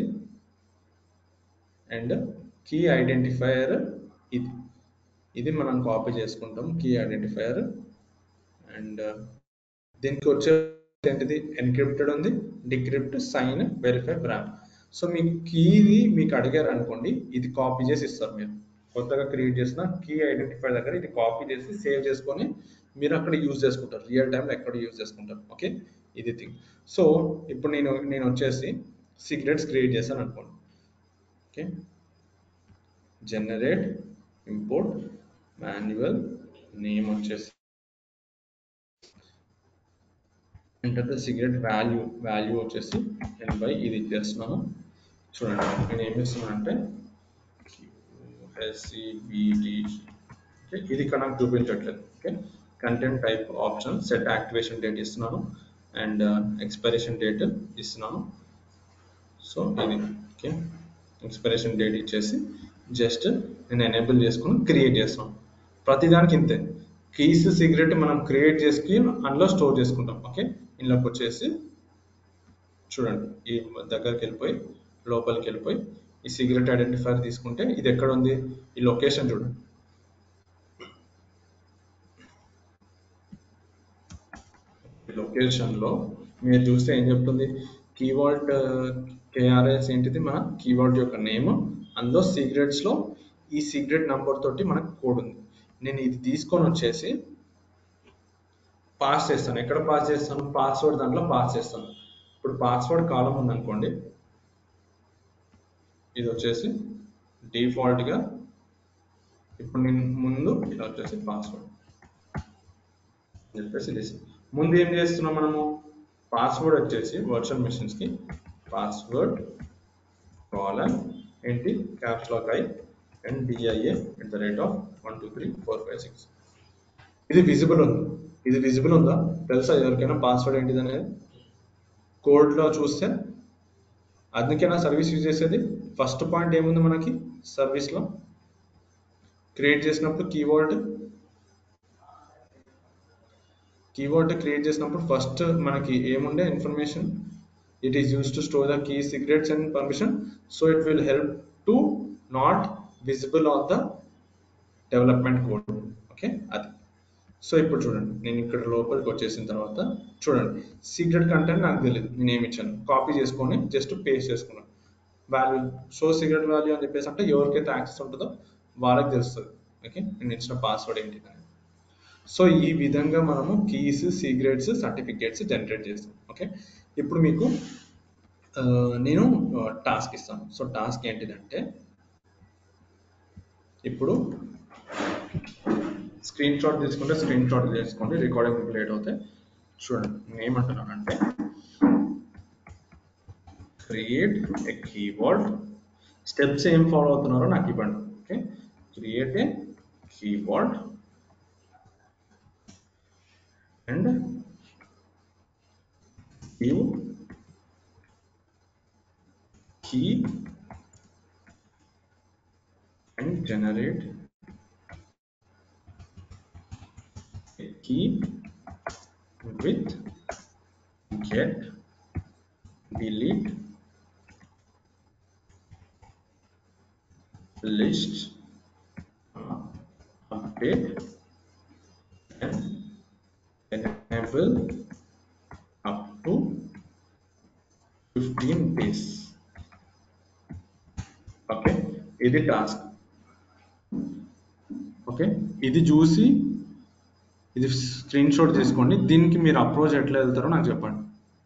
అండ్ కీ ఐడెంటిఫైయర్ ఇది ఇది మనం కాపీ చేసుకుంటాం కీ ఐడెంటిఫైయర్ అండ్ దీనికి వచ్చే ఏంటిది ఎన్క్రిప్టెడ్ ఉంది decrypt sign verify brand so మీకు కీది మీకు అడిగారు అనుకోండి ఇది కాపీ చేసి ఇస్తారు మీరు కొత్తగా క్రియేట్ చేసిన కీ ఐడెంటిఫై దగ్గర ఇది కాపీ చేసి సేవ్ చేసుకొని మీరు అక్కడ యూజ్ చేసుకుంటారు రియల్ టైంలో ఎక్కడ యూజ్ చేసుకుంటారు ఓకే ఇది థింగ్ సో ఇప్పుడు నేను నేను వచ్చేసి సీక్రెట్స్ క్రియేట్ చేశాను అనుకోండి okay generate import manual name వచ్చేసి enter the secret value value వచ్చేసి నేను బై ఇది ఇచ్చేస్తున్నాను చూడండి నేను ఏం చేస్తున్నాను అంటే ఎస్సిబిటి ఓకే ఇది ఇక్కడ నాకు చూపించట్లేదు okay content type option set activation date ఇస్తున్నాను అండ్ ఎక్స్పైరేషన్ డేట్ ఇస్తున్నాను సో ఇది ఓకే ఎక్స్పైరేషన్ డేట్ ఇచ్చేసి జస్ట్ నేను ఎనేబుల్ చేసుకుని క్రియేట్ చేస్తాను ప్రతిదానికి ఇంతే కీస్ సీక్రెట్ మనం క్రియేట్ చేసి అందులో స్టోర్ చేసుకుంటాం ఓకే ఇందులోకి వచ్చేసి చూడండి ఈ దగ్గరికి వెళ్ళిపోయి లోపలికి వెళ్ళిపోయి ఈ సీక్రెట్ ఐడెంటిఫైర్ తీసుకుంటే ఇది ఎక్కడ ఉంది ఈ లొకేషన్ చూడండి లొకేషన్ లో మీరు చూస్తే ఏం చెప్తుంది కీవర్డ్ కేఆర్ఎస్ ఏంటిది మన కీవర్డ్ యొక్క నేమ్ అందులో సీక్రెట్స్ లో ఈ సీక్రెట్ నంబర్ తోటి మనకు కోడ్ ఉంది నేను ఇది తీసుకొని వచ్చేసి పాస్ చేస్తాను ఎక్కడ పాస్ చేస్తాను పాస్వర్డ్ దాంట్లో పాస్ చేస్తాను ఇప్పుడు పాస్వర్డ్ కాలం ఉందనుకోండి ఇది వచ్చేసి default గా ఇప్పుడు నేను ముందు ఇలా వచ్చేసి పాస్వర్డ్ చెప్పేసి this. ముందు ఏం చేస్తున్నాం మనము పాస్వర్డ్ వచ్చేసి వర్చువల్ మెషిన్స్ కి పాస్వర్డ్ కాలన్ ఏంటి caps lock I and DIA at the rate of one two three four five six ఇది విజిబుల్ ఉంది ఇది విజిబుల్ ఉందా తెలుసా ఎవరికైనా పాస్వర్డ్ ఏంటిది అనేది కోడ్ లో చూస్తే అందుకేనా సర్వీస్ యూజ్ చేసేది ఫస్ట్ పాయింట్ ఏముంది మనకి సర్వీస్ లో క్రియేట్ చేసినప్పుడు కీవర్డ్ కీవర్డ్ క్రియేట్ చేసినప్పుడు ఫస్ట్ మనకి ఏముండే information it is use to store the key secrets and permission so it will help to not visible on the development code okay అది so ఇప్పుడు చూడండి నేను ఇక్కడ లోపలికి వచ్చేసిన తర్వాత చూడండి సీక్రెట్ కంటెంట్ నాకు తెలియదు నేను ఏమి ఇచ్చాను కాపీ చేసుకొని జస్ట్ పేస్ట్ చేసుకున్నాను వాల్యూ షో సీక్రెట్ వాల్యూ అని చెప్పేసి అంటే ఎవరికైతే యాక్సెస్ ఉంటుందో వాళ్ళకి తెలుస్తుంది ఓకే నేను ఇచ్చిన పాస్వర్డ్ ఏంటి అని సో ఈ విధంగా మనము కీస్ సీక్రెట్స్ సర్టిఫికేట్స్ జనరేట్ చేస్తాం ఓకే ఇప్పుడు మీకు ఆ, నేను టాస్క్ ఇస్తాను సో టాస్క్ ఏంటిదంటే ఇప్పుడు స్క్రీన్ షాట్ తీసుకుంటే స్క్రీన్ షాట్ చేసుకోండి రికార్డింగ్ లేట్ అవుతాయి చూడండి నేను ఏమంటున్నానంటే క్రియేట్ ఎ కీవర్డ్ స్టెప్స్ ఏం ఫాలో అవుతున్నారో నాకు ఇవ్వండి okay create a keyword and give key and generate a key with get delete list uh, update and enable up to 15 days okay ఇది టాస్క్ ఓకే ఇది చూసి ఇది స్క్రీన్ షాట్ తీసుకోండి దీనికి మీరు అప్రోచ్ ఎట్లా వెళ్తారో నాకు చెప్పండి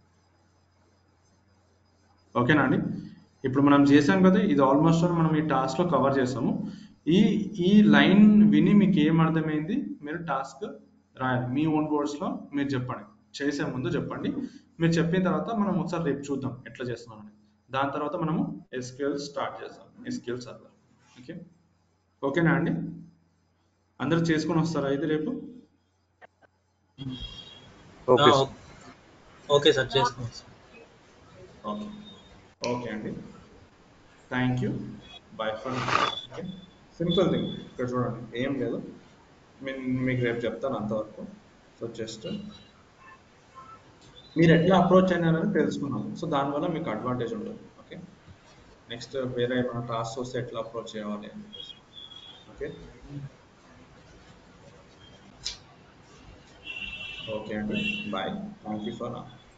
ఓకేనా అండి ఇప్పుడు మనం చేసాం కదా ఇది ఆల్మోస్ట్ ఆల్ మనం ఈ టాస్క్ లో కవర్ చేసాము ఈ ఈ లైన్ విని మీకు ఏం అర్థమైంది మీరు టాస్క్ రాయాలి మీ ఓన్ వర్డ్స్ లో మీరు చెప్పండి చేసే ముందు చెప్పండి మీరు చెప్పిన తర్వాత మనం ఒకసారి రేపు చూద్దాం ఎట్లా చేస్తున్నామని దాని తర్వాత మనము ఎస్క్యూఎల్ స్టార్ట్ చేస్తాం ఎస్క్యూఎల్ సర్వర్ ఓకే ఓకేనా అండి అందరూ చేసుకొని వస్తారా ఇది రేపు ఆ, ఓ- ఓకే సార్ చేసుకోండి సార్ ఓకే ఓకే అండి thank you bye for okay simple thing ఇక్కడ చూడండి ఏం లేదు నేను మీకు రేపు చెప్తాను అంతవరకు సో జస్ట్ మీరు ఎట్లా అప్రోచ్ అయినారని తెలుసుకున్నాం సో దానివల్ల మీకు అడ్వాంటేజ్ ఉంటుంది ఓకే నెక్స్ట్ వేరే ఏమైనా టాస్క్ వస్తే ఎట్లా అప్రోచ్ చేయాలి అని చెప్పేసి ఓకే ఓకే అండి బాయ్ థ్యాంక్ యూ ఫర్